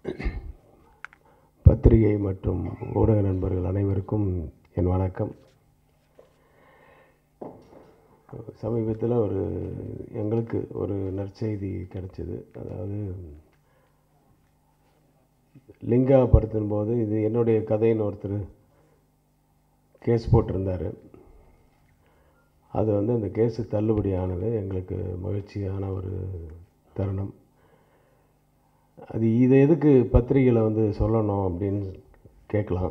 பத்திரிகை மற்றும் ஊடக நண்பர்கள் அனைவருக்கும் என் வணக்கம் சமீபத்தில் ஒரு எங்களுக்கு ஒரு நற்செய்தி கிடைச்சிது அதாவது லிங்கா படத்தின் போது இது என்னுடைய கதைன்னு ஒருத்தர் கேஸ் போட்டிருந்தார் அது வந்து அந்த கேஸு தள்ளுபடி ஆனது எங்களுக்கு மகிழ்ச்சியான ஒரு தருணம் அது இதை எதுக்கு பத்திரிகையில் வந்து சொல்லணும் அப்படின்னு கேட்கலாம்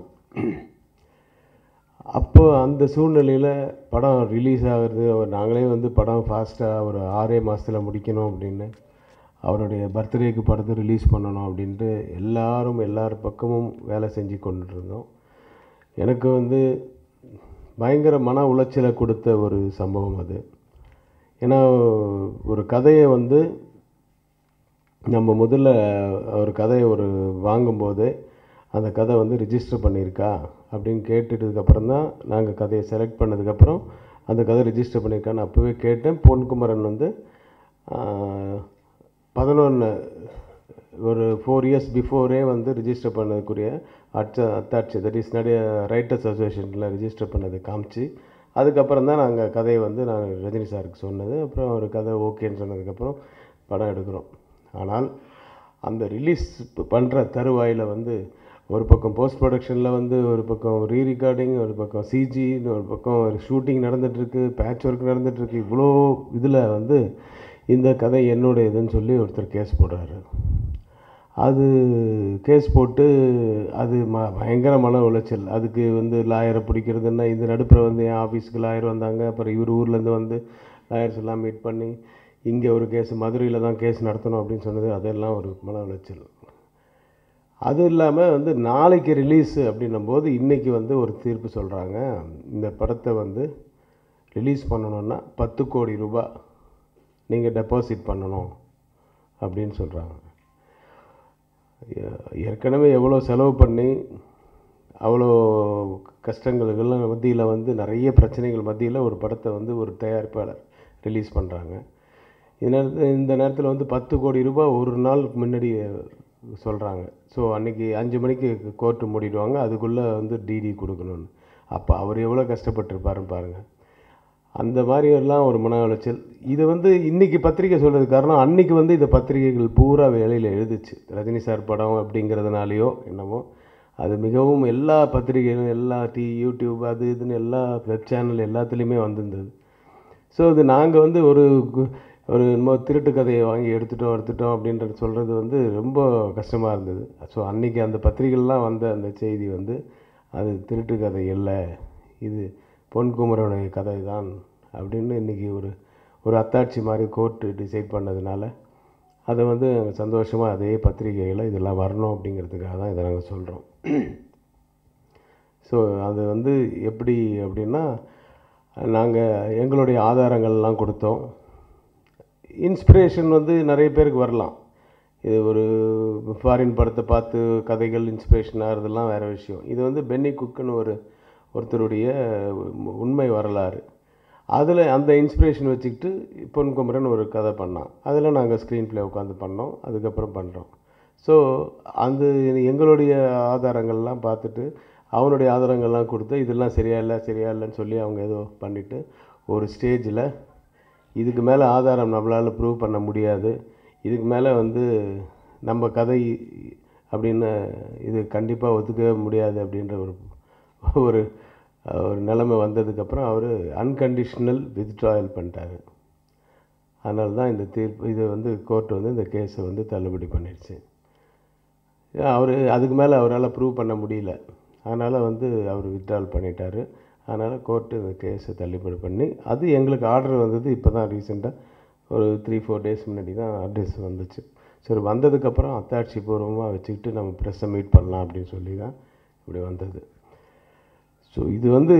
அப்போ அந்த சூழ்நிலையில் படம் ரிலீஸ் ஆகிறது அவர் நாங்களே வந்து படம் ஃபாஸ்ட்டாக ஒரு ஆறே மாதத்தில் முடிக்கணும் அப்படின்னு அவருடைய பர்த்டேக்கு படத்தை ரிலீஸ் பண்ணணும் அப்படின்ட்டு எல்லாரும் எல்லார் பக்கமும் வேலை செஞ்சு கொண்டுட்டு இருந்தோம் எனக்கு வந்து பயங்கர மன உளைச்சலை கொடுத்த ஒரு சம்பவம் அது ஏன்னா ஒரு கதையை வந்து நம்ம முதல்ல ஒரு கதையை ஒரு வாங்கும்போது அந்த கதை வந்து ரிஜிஸ்டர் பண்ணியிருக்கா அப்படின்னு கேட்டுட்டதுக்கப்புறம் தான் நாங்கள் கதையை செலக்ட் பண்ணதுக்கப்புறம் அந்த கதை ரிஜிஸ்டர் பண்ணியிருக்கான்னு அப்போவே கேட்டேன் பொன்குமரன் வந்து பதினொன்று ஒரு ஃபோர் இயர்ஸ் பிஃபோரே வந்து ரிஜிஸ்டர் பண்ணதுக்குரிய அச்ச அத்தாட்சி தட் இஸ் நிறைய ரைட்டர்ஸ் அசோசியேஷனில் ரிஜிஸ்டர் பண்ணது காமிச்சு அதுக்கப்புறம் தான் நாங்கள் கதையை வந்து நான் ரஜினி சாருக்கு சொன்னது அப்புறம் ஒரு கதை ஓகேன்னு சொன்னதுக்கப்புறம் படம் எடுக்கிறோம் ஆனால் அந்த ரிலீஸ் பண்ணுற தருவாயில் வந்து ஒரு பக்கம் போஸ்ட் ப்ரொடக்ஷனில் வந்து ஒரு பக்கம் ரீ ரெக்கார்டிங் ஒரு பக்கம் சிஜின்னு ஒரு பக்கம் ஷூட்டிங் நடந்துகிட்ருக்கு பேட்ச் ஒர்க் நடந்துகிட்ருக்கு இவ்வளோ இதில் வந்து இந்த கதை என்னுடைய இதுன்னு சொல்லி ஒருத்தர் கேஸ் போடுறாரு அது கேஸ் போட்டு அது ம பயங்கர மன உளைச்சல் அதுக்கு வந்து லாயரை பிடிக்கிறதுன்னா இந்த நடுப்புற வந்து என் ஆஃபீஸுக்கு லாயர் வந்தாங்க அப்புறம் இவர் ஊர்லேருந்து வந்து லாயர்ஸ் எல்லாம் மீட் பண்ணி இங்கே ஒரு கேஸ் மதுரையில் தான் கேஸ் நடத்தணும் அப்படின்னு சொன்னது அதெல்லாம் ஒரு மன உளைச்சல் அது இல்லாமல் வந்து நாளைக்கு ரிலீஸு அப்படின்னும் போது இன்றைக்கி வந்து ஒரு தீர்ப்பு சொல்கிறாங்க இந்த படத்தை வந்து ரிலீஸ் பண்ணணுன்னா பத்து கோடி ரூபாய் நீங்கள் டெபாசிட் பண்ணணும் அப்படின்னு சொல்கிறாங்க ஏற்கனவே எவ்வளோ செலவு பண்ணி அவ்வளோ கஷ்டங்களுக்கெல்லாம் மத்தியில் வந்து நிறைய பிரச்சனைகள் மத்தியில் ஒரு படத்தை வந்து ஒரு தயாரிப்பாளர் ரிலீஸ் பண்ணுறாங்க இந்த இந்த நேரத்தில் வந்து பத்து கோடி ரூபாய் ஒரு நாள் முன்னாடி சொல்கிறாங்க ஸோ அன்றைக்கி அஞ்சு மணிக்கு கோர்ட்டு மூடிடுவாங்க அதுக்குள்ளே வந்து டிடி கொடுக்கணும்னு அப்போ அவர் எவ்வளோ கஷ்டப்பட்டுருப்பாருன்னு பாருங்கள் அந்த மாதிரி எல்லாம் ஒரு மன உளைச்சல் இது வந்து இன்றைக்கி பத்திரிக்கை சொல்கிறது காரணம் அன்றைக்கி வந்து இந்த பத்திரிகைகள் பூரா வேலையில் எழுதுச்சு ரஜினி சார் படம் அப்படிங்கிறதுனாலையோ என்னமோ அது மிகவும் எல்லா பத்திரிகைகளும் எல்லா டி யூடியூப் அது இதுன்னு எல்லா வெப் சேனல் எல்லாத்துலேயுமே வந்திருந்தது ஸோ இது நாங்கள் வந்து ஒரு ஒரு என்னமோ திருட்டு கதையை வாங்கி எடுத்துட்டோம் எடுத்துட்டோம் அப்படின்றது சொல்கிறது வந்து ரொம்ப கஷ்டமாக இருந்தது ஸோ அன்றைக்கி அந்த பத்திரிகைலாம் வந்த அந்த செய்தி வந்து அது திருட்டு கதை இல்லை இது பொன்குமரனுடைய கதை தான் அப்படின்னு இன்றைக்கி ஒரு ஒரு அத்தாட்சி மாதிரி கோர்ட்டு டிசைட் பண்ணதுனால அதை வந்து சந்தோஷமாக அதே பத்திரிகையில் இதெல்லாம் வரணும் அப்படிங்கிறதுக்காக தான் இதை நாங்கள் சொல்கிறோம் ஸோ அது வந்து எப்படி அப்படின்னா நாங்கள் எங்களுடைய ஆதாரங்கள்லாம் கொடுத்தோம் இன்ஸ்பிரேஷன் வந்து நிறைய பேருக்கு வரலாம் இது ஒரு ஃபாரின் படத்தை பார்த்து கதைகள் இன்ஸ்பிரேஷன் ஆகிறதுலாம் வேறு விஷயம் இது வந்து பென்னி குக்குன்னு ஒரு ஒருத்தருடைய உண்மை வரலாறு அதில் அந்த இன்ஸ்பிரேஷன் வச்சுக்கிட்டு பொன்குமரன் ஒரு கதை பண்ணான் அதில் நாங்கள் ஸ்க்ரீன் ப்ளே உட்காந்து பண்ணோம் அதுக்கப்புறம் பண்ணுறோம் ஸோ அந்த எங்களுடைய ஆதாரங்கள்லாம் பார்த்துட்டு அவனுடைய ஆதாரங்கள்லாம் கொடுத்து இதெல்லாம் சரியா இல்லை சரியா இல்லைன்னு சொல்லி அவங்க ஏதோ பண்ணிவிட்டு ஒரு ஸ்டேஜில் இதுக்கு மேலே ஆதாரம் நம்மளால் ப்ரூவ் பண்ண முடியாது இதுக்கு மேலே வந்து நம்ம கதை அப்படின்னு இது கண்டிப்பாக ஒத்துக்கவே முடியாது அப்படின்ற ஒரு ஒரு ஒரு நிலைமை வந்ததுக்கப்புறம் அவர் அன்கண்டிஷ்னல் வித்ட்ராயல் பண்ணிட்டார் அதனால தான் இந்த தீர்ப்பு இது வந்து கோர்ட் வந்து இந்த கேஸை வந்து தள்ளுபடி பண்ணிடுச்சு அவர் அதுக்கு மேலே அவரால் ப்ரூவ் பண்ண முடியல அதனால் வந்து அவர் வித்ட்ரால் பண்ணிட்டார் அதனால் கோர்ட்டு இந்த கேஸை தள்ளுபடி பண்ணி அது எங்களுக்கு ஆர்டர் வந்தது இப்போ தான் ரீசெண்டாக ஒரு த்ரீ ஃபோர் டேஸ் முன்னாடி தான் அட்ரஸ் வந்துச்சு சரி வந்ததுக்கப்புறம் அத்தாட்சி பூர்வமாக வச்சுக்கிட்டு நம்ம ப்ரெஸ்ஸை மீட் பண்ணலாம் அப்படின்னு சொல்லி தான் இப்படி வந்தது ஸோ இது வந்து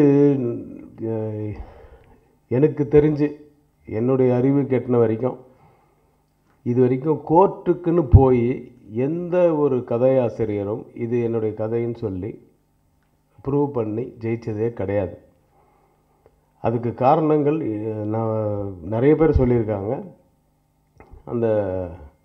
எனக்கு தெரிஞ்சு என்னுடைய அறிவு கெட்டின வரைக்கும் இது வரைக்கும் கோர்ட்டுக்குன்னு போய் எந்த ஒரு கதையாசிரியரும் இது என்னுடைய கதைன்னு சொல்லி ப்ரூவ் பண்ணி ஜெயிச்சதே கிடையாது அதுக்கு காரணங்கள் நான் நிறைய பேர் சொல்லியிருக்காங்க அந்த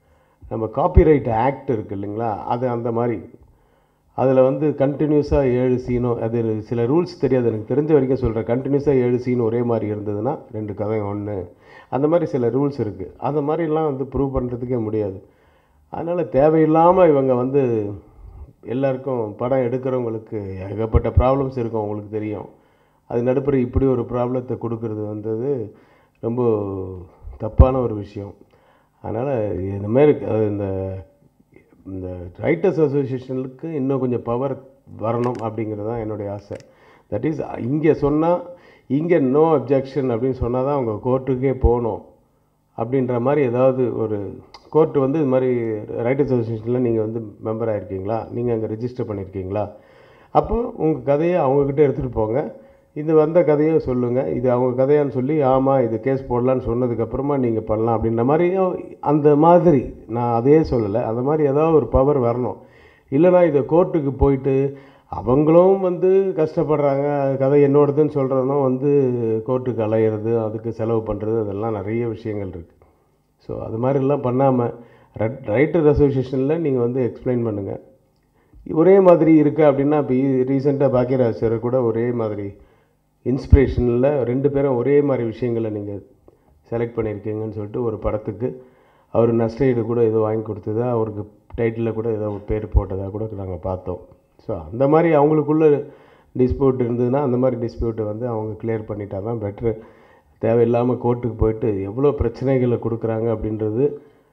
நம்ம காப்பிரைட் ஆக்ட் இருக்குது இல்லைங்களா அது அந்த மாதிரி அதில் வந்து கண்டினியூஸாக ஏழு சீனோ அது சில ரூல்ஸ் தெரியாது எனக்கு தெரிஞ்ச வரைக்கும் சொல்கிறேன் கண்டினியூஸாக ஏழு சீன் ஒரே மாதிரி இருந்ததுன்னா ரெண்டு கதை ஒன்று அந்த மாதிரி சில ரூல்ஸ் இருக்குது அந்த மாதிரிலாம் வந்து ப்ரூவ் பண்ணுறதுக்கே முடியாது அதனால் தேவையில்லாமல் இவங்க வந்து எல்லாருக்கும் படம் எடுக்கிறவங்களுக்கு ஏகப்பட்ட ப்ராப்ளம்ஸ் இருக்கும் அவங்களுக்கு தெரியும் அது நடுப்புற இப்படி ஒரு ப்ராப்ளத்தை கொடுக்கறது வந்தது ரொம்ப தப்பான ஒரு விஷயம் அதனால் இந்த மாதிரி அஹ், இந்த இந்த ரைட்டர்ஸ் அசோசியேஷனுக்கு இன்னும் கொஞ்சம் பவர் வரணும் அப்படிங்கிறது தான் என்னுடைய ஆசை தட் இஸ் இங்கே சொன்னால் இங்கே நோ அப்ஜெக்ஷன் அப்படின்னு சொன்னால் தான் அவங்க கோர்ட்டுக்கே போகணும் அப்படின்ற மாதிரி ஏதாவது ஒரு கோர்ட் வந்து இது மாதிரி ரைட்டர்ஸ் அசோசியேஷனில் நீங்கள் வந்து மெம்பர் ஆயிருக்கீங்களா நீங்கள் அங்கே ரெஜிஸ்டர் பண்ணியிருக்கீங்களா அப்போ உங்கள் கதையை அவங்கக்கிட்ட எடுத்துகிட்டு போங்க இது வந்த கதையை சொல்லுங்கள் இது அவங்க கதையான்னு சொல்லி ஆமாம் இது கேஸ் போடலான்னு சொன்னதுக்கப்புறமா நீங்கள் பண்ணலாம் அப்படின்ற மாதிரி அந்த மாதிரி நான் அதே சொல்லலை அந்த மாதிரி ஏதாவது ஒரு பவர் வரணும் இல்லைனா இதை கோர்ட்டுக்கு போயிட்டு அவங்களும் வந்து கஷ்டப்படுறாங்க கதை என்னோடதுன்னு சொல்கிறதும் வந்து கோர்ட்டுக்கு அலையிறது அதுக்கு செலவு பண்ணுறது அதெல்லாம் நிறைய விஷயங்கள் இருக்குது ஸோ அது மாதிரிலாம் பண்ணாமல் ரைட்டர் அசோசியேஷனில் நீங்கள் வந்து எக்ஸ்பிளைன் பண்ணுங்கள் ஒரே மாதிரி இருக்குது அப்படின்னா இப்போ ரீசெண்டாக பாக்கியராஜ் சார் கூட ஒரே மாதிரி இன்ஸ்பிரேஷனில் ரெண்டு பேரும் ஒரே மாதிரி விஷயங்களை நீங்கள் செலக்ட் பண்ணியிருக்கீங்கன்னு சொல்லிட்டு ஒரு படத்துக்கு அவர் நஷ்டஈடு கூட ஏதோ வாங்கி கொடுத்ததா அவருக்கு டைட்டிலில் கூட ஏதோ ஒரு பேர் போட்டதாக கூட நாங்கள் பார்த்தோம் ஸோ அந்த மாதிரி அவங்களுக்குள்ள டிஸ்பியூட் இருந்ததுன்னா அந்த மாதிரி டிஸ்பியூட்டை வந்து அவங்க கிளியர் பண்ணிட்டா தான் பெட்ரு தேவையில்லாமல் கோர்ட்டுக்கு போயிட்டு எவ்வளோ பிரச்சனைகளை கொடுக்குறாங்க அப்படின்றது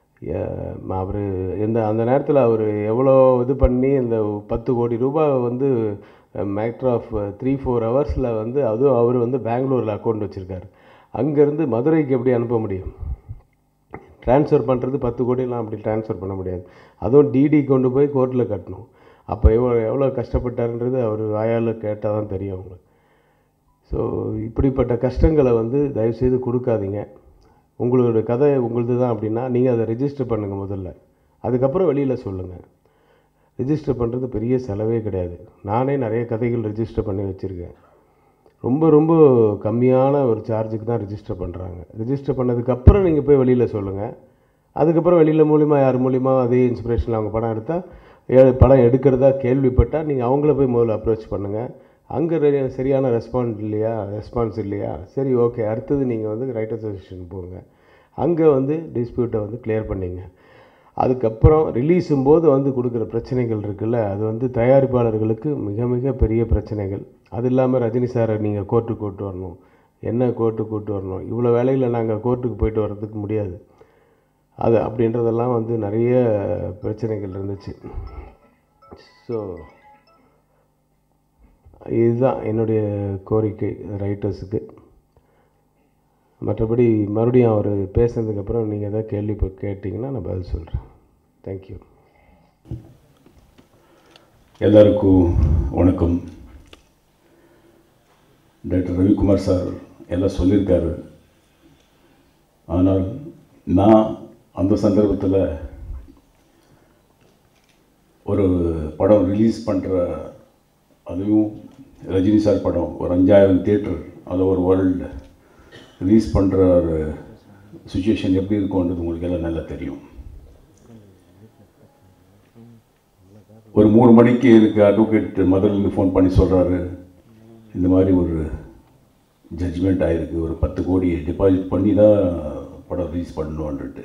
அவர் எந்த அந்த நேரத்தில் அவர் எவ்வளோ இது பண்ணி இந்த பத்து கோடி ரூபாய் வந்து மேட்ரு ஆஃப் த்ரீ ஃபோர் ஹவர்ஸில் வந்து அதுவும் அவர் வந்து பெங்களூரில் அக்கௌண்ட் வச்சுருக்காரு அங்கேருந்து மதுரைக்கு எப்படி அனுப்ப முடியும் ட்ரான்ஸ்ஃபர் பண்ணுறது பத்து கோடிலாம் அப்படி ட்ரான்ஸ்ஃபர் பண்ண முடியாது அதுவும் டிடி கொண்டு போய் கோர்ட்டில் கட்டணும் அப்போ எவ்வளோ எவ்வளோ கஷ்டப்பட்டாருன்றது அவர் வாயால் கேட்டால் தான் தெரியும் அவங்களுக்கு ஸோ இப்படிப்பட்ட கஷ்டங்களை வந்து தயவுசெய்து கொடுக்காதீங்க உங்களோட கதை உங்களுது தான் அப்படின்னா நீங்கள் அதை ரெஜிஸ்டர் பண்ணுங்கள் முதல்ல அதுக்கப்புறம் வெளியில் சொல்லுங்கள் ரெஜிஸ்டர் பண்ணுறது பெரிய செலவே கிடையாது நானே நிறைய கதைகள் ரெஜிஸ்டர் பண்ணி வச்சுருக்கேன் ரொம்ப ரொம்ப கம்மியான ஒரு சார்ஜுக்கு தான் ரெஜிஸ்டர் பண்ணுறாங்க ரெஜிஸ்டர் பண்ணதுக்கப்புறம் நீங்கள் போய் வெளியில் சொல்லுங்கள் அதுக்கப்புறம் வெளியில் மூலிமா யார் மூலிமா அதே இன்ஸ்பிரேஷனில் அவங்க படம் எடுத்தால் ஏ- படம் எடுக்கிறதா கேள்விப்பட்டால் நீங்கள் அவங்கள போய் முதல்ல அப்ரோச் பண்ணுங்கள் அங்கே சரியான ரெஸ்பான்ஸ் இல்லையா ரெஸ்பான்ஸ் இல்லையா சரி ஓகே அடுத்தது நீங்கள் வந்து ரைட்டர் அசோசியேஷன் போங்க அங்கே வந்து டிஸ்பியூட்டை வந்து கிளியர் பண்ணிங்க அதுக்கப்புறம் ரிலீஸும் போது வந்து கொடுக்குற பிரச்சனைகள் இருக்குல்ல அது வந்து தயாரிப்பாளர்களுக்கு மிக மிக பெரிய பிரச்சனைகள் அது இல்லாமல் ரஜினி சாரை நீங்கள் கோர்ட்டுக்கு கூட்டு வரணும் என்ன கோர்ட்டுக்கு கூட்டு வரணும் இவ்வளோ வேலையில் நாங்கள் கோர்ட்டுக்கு போயிட்டு வர்றதுக்கு முடியாது அது அப்படின்றதெல்லாம் வந்து நிறைய பிரச்சனைகள் இருந்துச்சு ஸோ இதுதான் என்னுடைய கோரிக்கை ரைட்டர்ஸுக்கு மற்றபடி மறுபடியும் அவர் பேசுனதுக்கப்புறம் நீங்கள் எதாவது கேள்வி இப்போ கேட்டிங்கன்னா நான் பதில் சொல்கிறேன் தேங்க்யூ எல்லாருக்கும் வணக்கம் டாக்டர் ரவிக்குமார் சார் எல்லாம் சொல்லியிருக்காரு ஆனால் நான் அந்த சந்தர்ப்பத்தில் ஒரு படம் ரிலீஸ் பண்ணுற அதுவும் ரஜினி சார் படம் ஒரு அஞ்சாயிரம் தியேட்டர் அதில் ஒரு வேர்ல்டு ரிலீஸ் பண்ணுற ஒரு சுச்சுவேஷன் எப்படி இருக்கும்ன்றது உங்களுக்கு எல்லாம் நல்லா தெரியும் ஒரு மூணு மணிக்கு எனக்கு அட்வொகேட் மதுரிலேருந்து ஃபோன் பண்ணி சொல்கிறாரு இந்த மாதிரி ஒரு ஜட்ஜ்மெண்ட் ஆகிருக்கு ஒரு பத்து கோடி டெபாசிட் பண்ணி தான் படம் ரிலீஸ் பண்ணணுன்ட்டு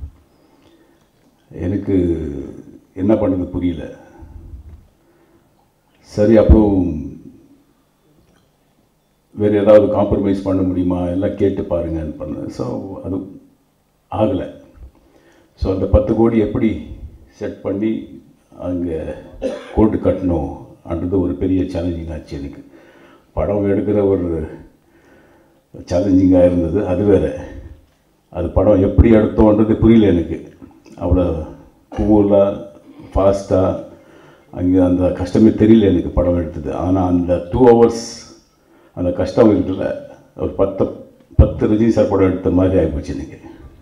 எனக்கு என்ன பண்ணுறது புரியல சரி அப்புறம் வேறு ஏதாவது காம்ப்ரமைஸ் பண்ண முடியுமா எல்லாம் கேட்டு பாருங்கன்னு பண்ணேன் ஸோ அது ஆகலை ஸோ அந்த பத்து கோடி எப்படி செட் பண்ணி அங்கே கோர்ட்டு கட்டணும் அன்றது ஒரு பெரிய சேலஞ்சிங் ஆச்சு எனக்கு படம் எடுக்கிற ஒரு சேலஞ்சிங்காக இருந்தது அது வேற அது படம் எப்படி எடுத்தோன்றது புரியல எனக்கு அவ்வளோ கூலாக ஃபாஸ்ட்டாக அங்கே அந்த கஷ்டமே தெரியல எனக்கு படம் எடுத்தது ஆனால் அந்த டூ ஹவர்ஸ் அந்த கஷ்டம் இருக்குல்ல ஒரு பத்து பத்து ரஜினி சார் படம் எடுத்த மாதிரி ஆகிப்போச்சு எனக்கு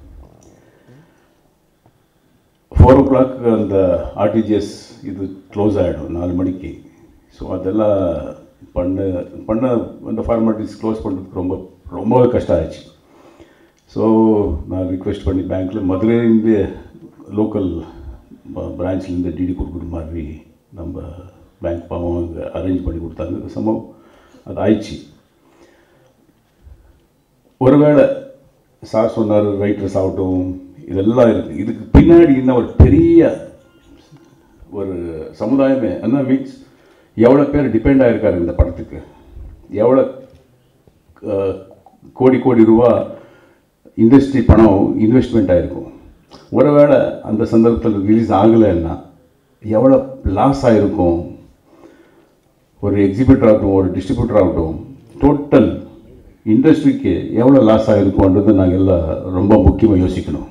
ஃபோர் ஓ கிளாக் அந்த ஆர்டிஜிஎஸ் இது க்ளோஸ் ஆகிடும் நாலு மணிக்கு ஸோ அதெல்லாம் பண்ண பண்ண அந்த ஃபார்மாலிட்டிஸ் க்ளோஸ் பண்ணுறதுக்கு ரொம்ப ரொம்பவே கஷ்டம் ஆயிடுச்சு ஸோ நான் ரிக்வெஸ்ட் பண்ணி பேங்க்கில் மதுரையிலேருந்து லோக்கல் பிரான்ச்லேருந்து டிடி கொடுக்குற மாதிரி நம்ம பேங்க் பாவம் அங்கே அரேஞ்ச் பண்ணி கொடுத்தாங்க சம்பவம் அது ஆயிடுச்சு ஒருவேளை சார் சொன்னார் ரைட்டர்ஸ் ஆகட்டும் இதெல்லாம் இருக்குது இதுக்கு பின்னாடி இன்னும் ஒரு பெரிய ஒரு சமுதாயமே என்ன மீன்ஸ் எவ்வளோ பேர் டிபெண்ட் ஆகிருக்காரு இந்த படத்துக்கு எவ்வளோ அஹ், கோடி கோடி ரூபா இண்டஸ்ட்ரி பணம் இன்வெஸ்ட்மெண்ட் ஆகிருக்கும் ஒருவேளை அந்த சந்தர்ப்பத்தில் ரிலீஸ் ஆகலைன்னா எவ்வளோ லாஸ் ஆகிருக்கும் ஒரு எக்ஸிபிட்டர் ஆகட்டும் ஒரு டிஸ்ட்ரிபியூட்டர் ஆகட்டும் டோட்டல் இண்டஸ்ட்ரிக்கு எவ்வளோ லாஸ் ஆகிருக்கும்ன்றது நாங்கள் எல்லாம் ரொம்ப முக்கியமாக யோசிக்கணும்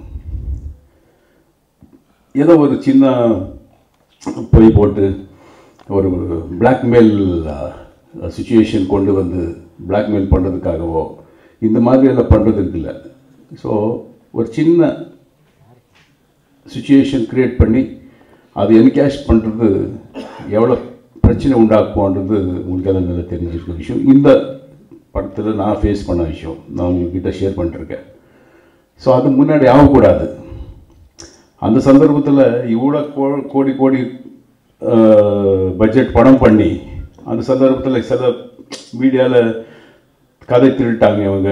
ஏதோ ஒரு சின்ன பொய் போட்டு ஒரு பிளாக்மெயில் சுச்சுவேஷன் கொண்டு வந்து பிளாக்மெயில் பண்ணுறதுக்காகவோ இந்த மாதிரி எல்லாம் பண்ணுறதுக்கு இல்லை ஸோ ஒரு சின்ன சுச்சுவேஷன் க்ரியேட் பண்ணி அது என்கேஷ் பண்ணுறது எவ்வளோ பிரச்சனை உண்டாக்கும்ன்றது உங்களுக்கு எல்லாம் நல்லா தெரிஞ்சிருக்க விஷயம் இந்த படத்தில் நான் ஃபேஸ் பண்ண விஷயம் நான் உங்ககிட்ட ஷேர் பண்ணிருக்கேன் ஸோ அது முன்னாடி ஆகக்கூடாது அந்த சந்தர்ப்பத்தில் இவ்வளோ கோ கோடி கோடி பட்ஜெட் படம் பண்ணி அந்த சந்தர்ப்பத்தில் சில மீடியாவில் கதை திருட்டாங்க இவங்க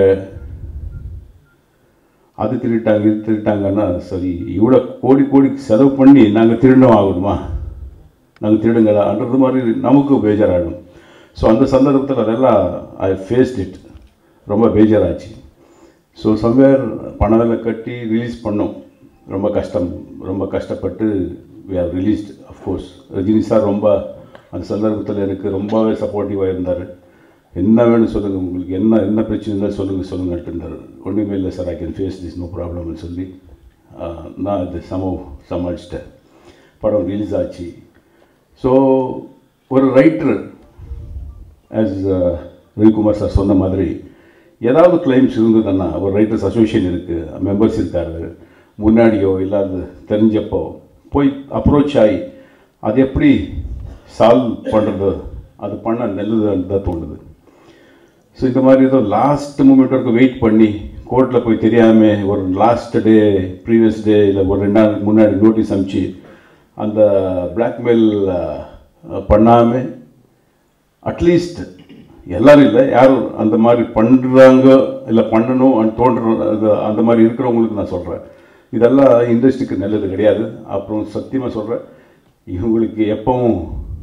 அது திருட்டாங்க இது திருட்டாங்கன்னா சரி இவ்வளோ கோடி கோடி செலவு பண்ணி நாங்கள் திருடணும் ஆகணுமா நாங்கள் திருடுங்களான்றது மாதிரி நமக்கு பேஜாராகிடும் ஸோ அந்த சந்தர்ப்பத்தில் அதெல்லாம் ஐ ஃபேஸ்ட் இட் ரொம்ப பேஜாராச்சு ஸோ சம்வேர் பணம் கட்டி ரிலீஸ் பண்ணோம் ரொம்ப கஷ்டம் ரொம்ப கஷ்டப்பட்டு we have released of course Rajini sir ரொம்ப அந்த சந்தர்ப்பத்தில் எனக்கு ரொம்பவே சப்போர்ட்டிவாக இருந்தார் என்ன வேணும் சொல்லுங்கள் உங்களுக்கு என்ன என்ன பிரச்சனை இருந்தால் சொல்லுங்கள் சொல்லுங்கன்ட்டு இருந்தார் ஒன்றுமே இல்லை sir I can face this no ப்ராப்ளம்னு சொல்லி ஆஹ், நான் இது சம சமாளிச்சிட்டேன் படம் ரிலீஸ் ஆச்சு ஸோ ஒரு ரைட்டர் ஆஸ் ரவிக்குமார் சார் சொன்ன மாதிரி ஏதாவது கிளைம்ஸ் இருந்ததுன்னா ஒரு ரைட்டர்ஸ் அசோசியேஷன் இருக்குது மெம்பர்ஸ் இருக்காரு முன்னாடியோ இல்லாத தெரிஞ்சப்போ போய் அப்ரோச் ஆகி அது எப்படி சால்வ் பண்ணுறது அது பண்ண நல்லதுன்னு தான் தோணுது ஸோ இந்த மாதிரி ஏதோ லாஸ்ட் மூமெண்ட் வரைக்கும் வெயிட் பண்ணி கோர்ட்டில் போய் தெரியாமல் ஒரு லாஸ்ட் டே ப்ரீவியஸ் டே இல்லை ஒரு ரெண்டு நாள் முன்னாடி நோட்டீஸ் அனுப்பிச்சு அந்த பிளாக்மெயில் பண்ணாமல் அட்லீஸ்ட் எல்லாரும் இல்லை யாரும் அந்த மாதிரி பண்ணுறாங்க இல்லை பண்ணணும் அண்ட் தோன்ற அது- அந்த மாதிரி இருக்கிறவங்களுக்கு நான் சொல்கிறேன் இதெல்லாம் இண்டஸ்ட்ரிக்கு நல்லது கிடையாது அப்புறம் சத்தியமாக சொல்கிறேன் இவங்களுக்கு எப்பவும்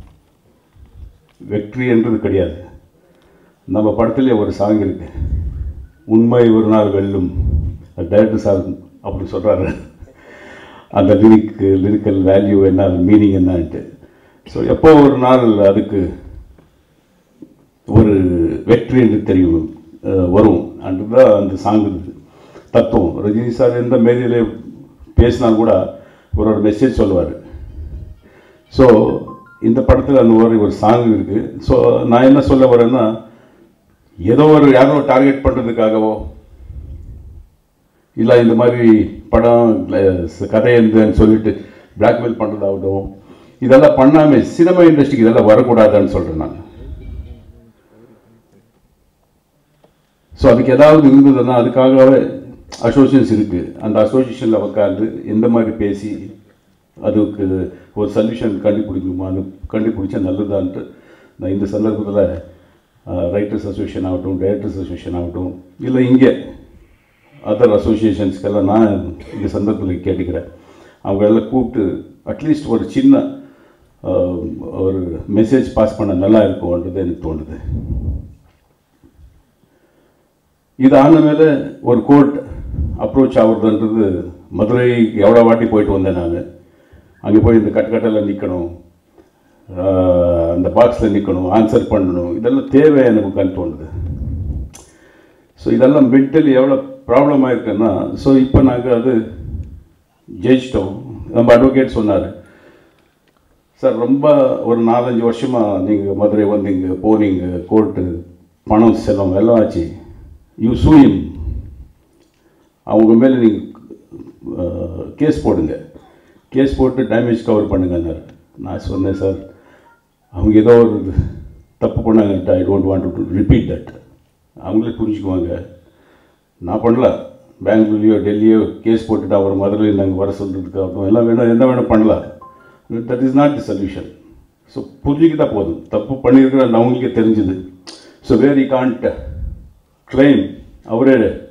வெற்றின்றது கிடையாது நம்ம படத்துலேயே ஒரு சாங் இருக்கு உண்மை ஒரு நாள் வெல்லும் டைரக்டர் சார் அப்படி சொல்கிறாரு அந்த லிரிக் லிரிக்கல் வேல்யூ என்ன மீனிங் என்னன்ட்டு ஸோ எப்போ ஒரு நாள் அதுக்கு ஒரு வெற்றி என்று தெரியும் அஹ், வரும் அன்றுதான் அந்த சாங்கு தத்துவம் ரஜினி சார் எந்த மேடையில் பேசினால் கூட ஒரு ஒரு மெசேஜ் சொல்லுவார் ஸோ இந்த படத்தில் அந்த மாதிரி ஒரு சாங் இருக்குது ஸோ நான் என்ன சொல்ல வரேன்னா ஏதோ ஒரு யாரோ டார்கெட் பண்ணுறதுக்காகவோ இல்லை இந்த மாதிரி படம் அஹ், கதை இருந்துன்னு சொல்லிட்டு பிளாக்மெயில் பண்ணுறதாகட்டும் இதெல்லாம் பண்ணாமல் சினிமா இண்டஸ்ட்ரிக்கு இதெல்லாம் வரக்கூடாதுன்னு சொல்கிறேன் நான் ஸோ அதுக்கு ஏதாவது இருந்ததுன்னா அதுக்காகவே அசோசியேஷன்ஸ் இருக்குது அந்த அசோசியேஷனில் உட்காந்து எந்த மாதிரி பேசி அதுக்கு ஒரு சொல்யூஷன் கண்டுபிடிக்குமா அது கண்டுபிடிச்சா நல்லதான்ட்டு நான் இந்த சந்தர்ப்பத்தில் ரைட்டர்ஸ் அசோசியேஷன் ஆகட்டும் டைரக்டர்ஸ் அசோசியேஷன் ஆகட்டும் இல்லை இங்கே அதர் அசோசியேஷன்ஸ்க்கெல்லாம் நான் இந்த சந்தர்ப்பத்தில் கேட்டுக்கிறேன் அவங்க எல்லாம் கூப்பிட்டு அட்லீஸ்ட் ஒரு சின்ன ஆஹ், ஒரு மெசேஜ் பாஸ் பண்ண நல்லா இருக்கும்ன்றது எனக்கு தோணுது இது ஆன மேலே ஒரு கோர்ட் அப்ரோச் ஆகுறதுன்றது மதுரை எவ்வளோ வாட்டி போயிட்டு வந்தேன் நான் அங்கே போய் இந்த கட்டுக்கட்டெல்லாம் நிற்கணும் அந்த பாக்ஸில் நிற்கணும் ஆன்சர் பண்ணணும் இதெல்லாம் தேவை எனக்கு கண் தோணுது ஸோ இதெல்லாம் மென்டலி எவ்வளோ ப்ராப்ளம் ஆயிருக்குன்னா ஸோ இப்போ நாங்கள் அது ஜெயிச்சிட்டோம் நம்ம அட்வொகேட் சொன்னார் சார் ரொம்ப ஒரு நாலஞ்சு வருஷமாக நீங்கள் மதுரை வந்தீங்க போனீங்க கோர்ட்டு பணம் செல்லம் எல்லாம் ஆச்சு யூ சூயும் அவங்க மேலே நீங்கள் கேஸ் போடுங்க கேஸ் போட்டு டேமேஜ் கவர் பண்ணுங்கன்னாரு நான் சொன்னேன் சார் அவங்க ஏதோ ஒரு தப்பு பண்ணாங்க I don't want to repeat that அவங்களே புரிஞ்சுக்குவாங்க நான் பண்ணல பெங்களூர்லையோ டெல்லியோ கேஸ் போட்டுட்டு அவர் மதுரையில் நாங்கள் வர சொல்கிறதுக்காகட்டும் எல்லாம் வேணும் என்ன வேணும் பண்ணலாம் that is not the solution so புரிஞ்சுக்கிட்டா போதும் தப்பு பண்ணியிருக்கிற அவங்களுக்கே தெரிஞ்சுது so where you can't claim அவரே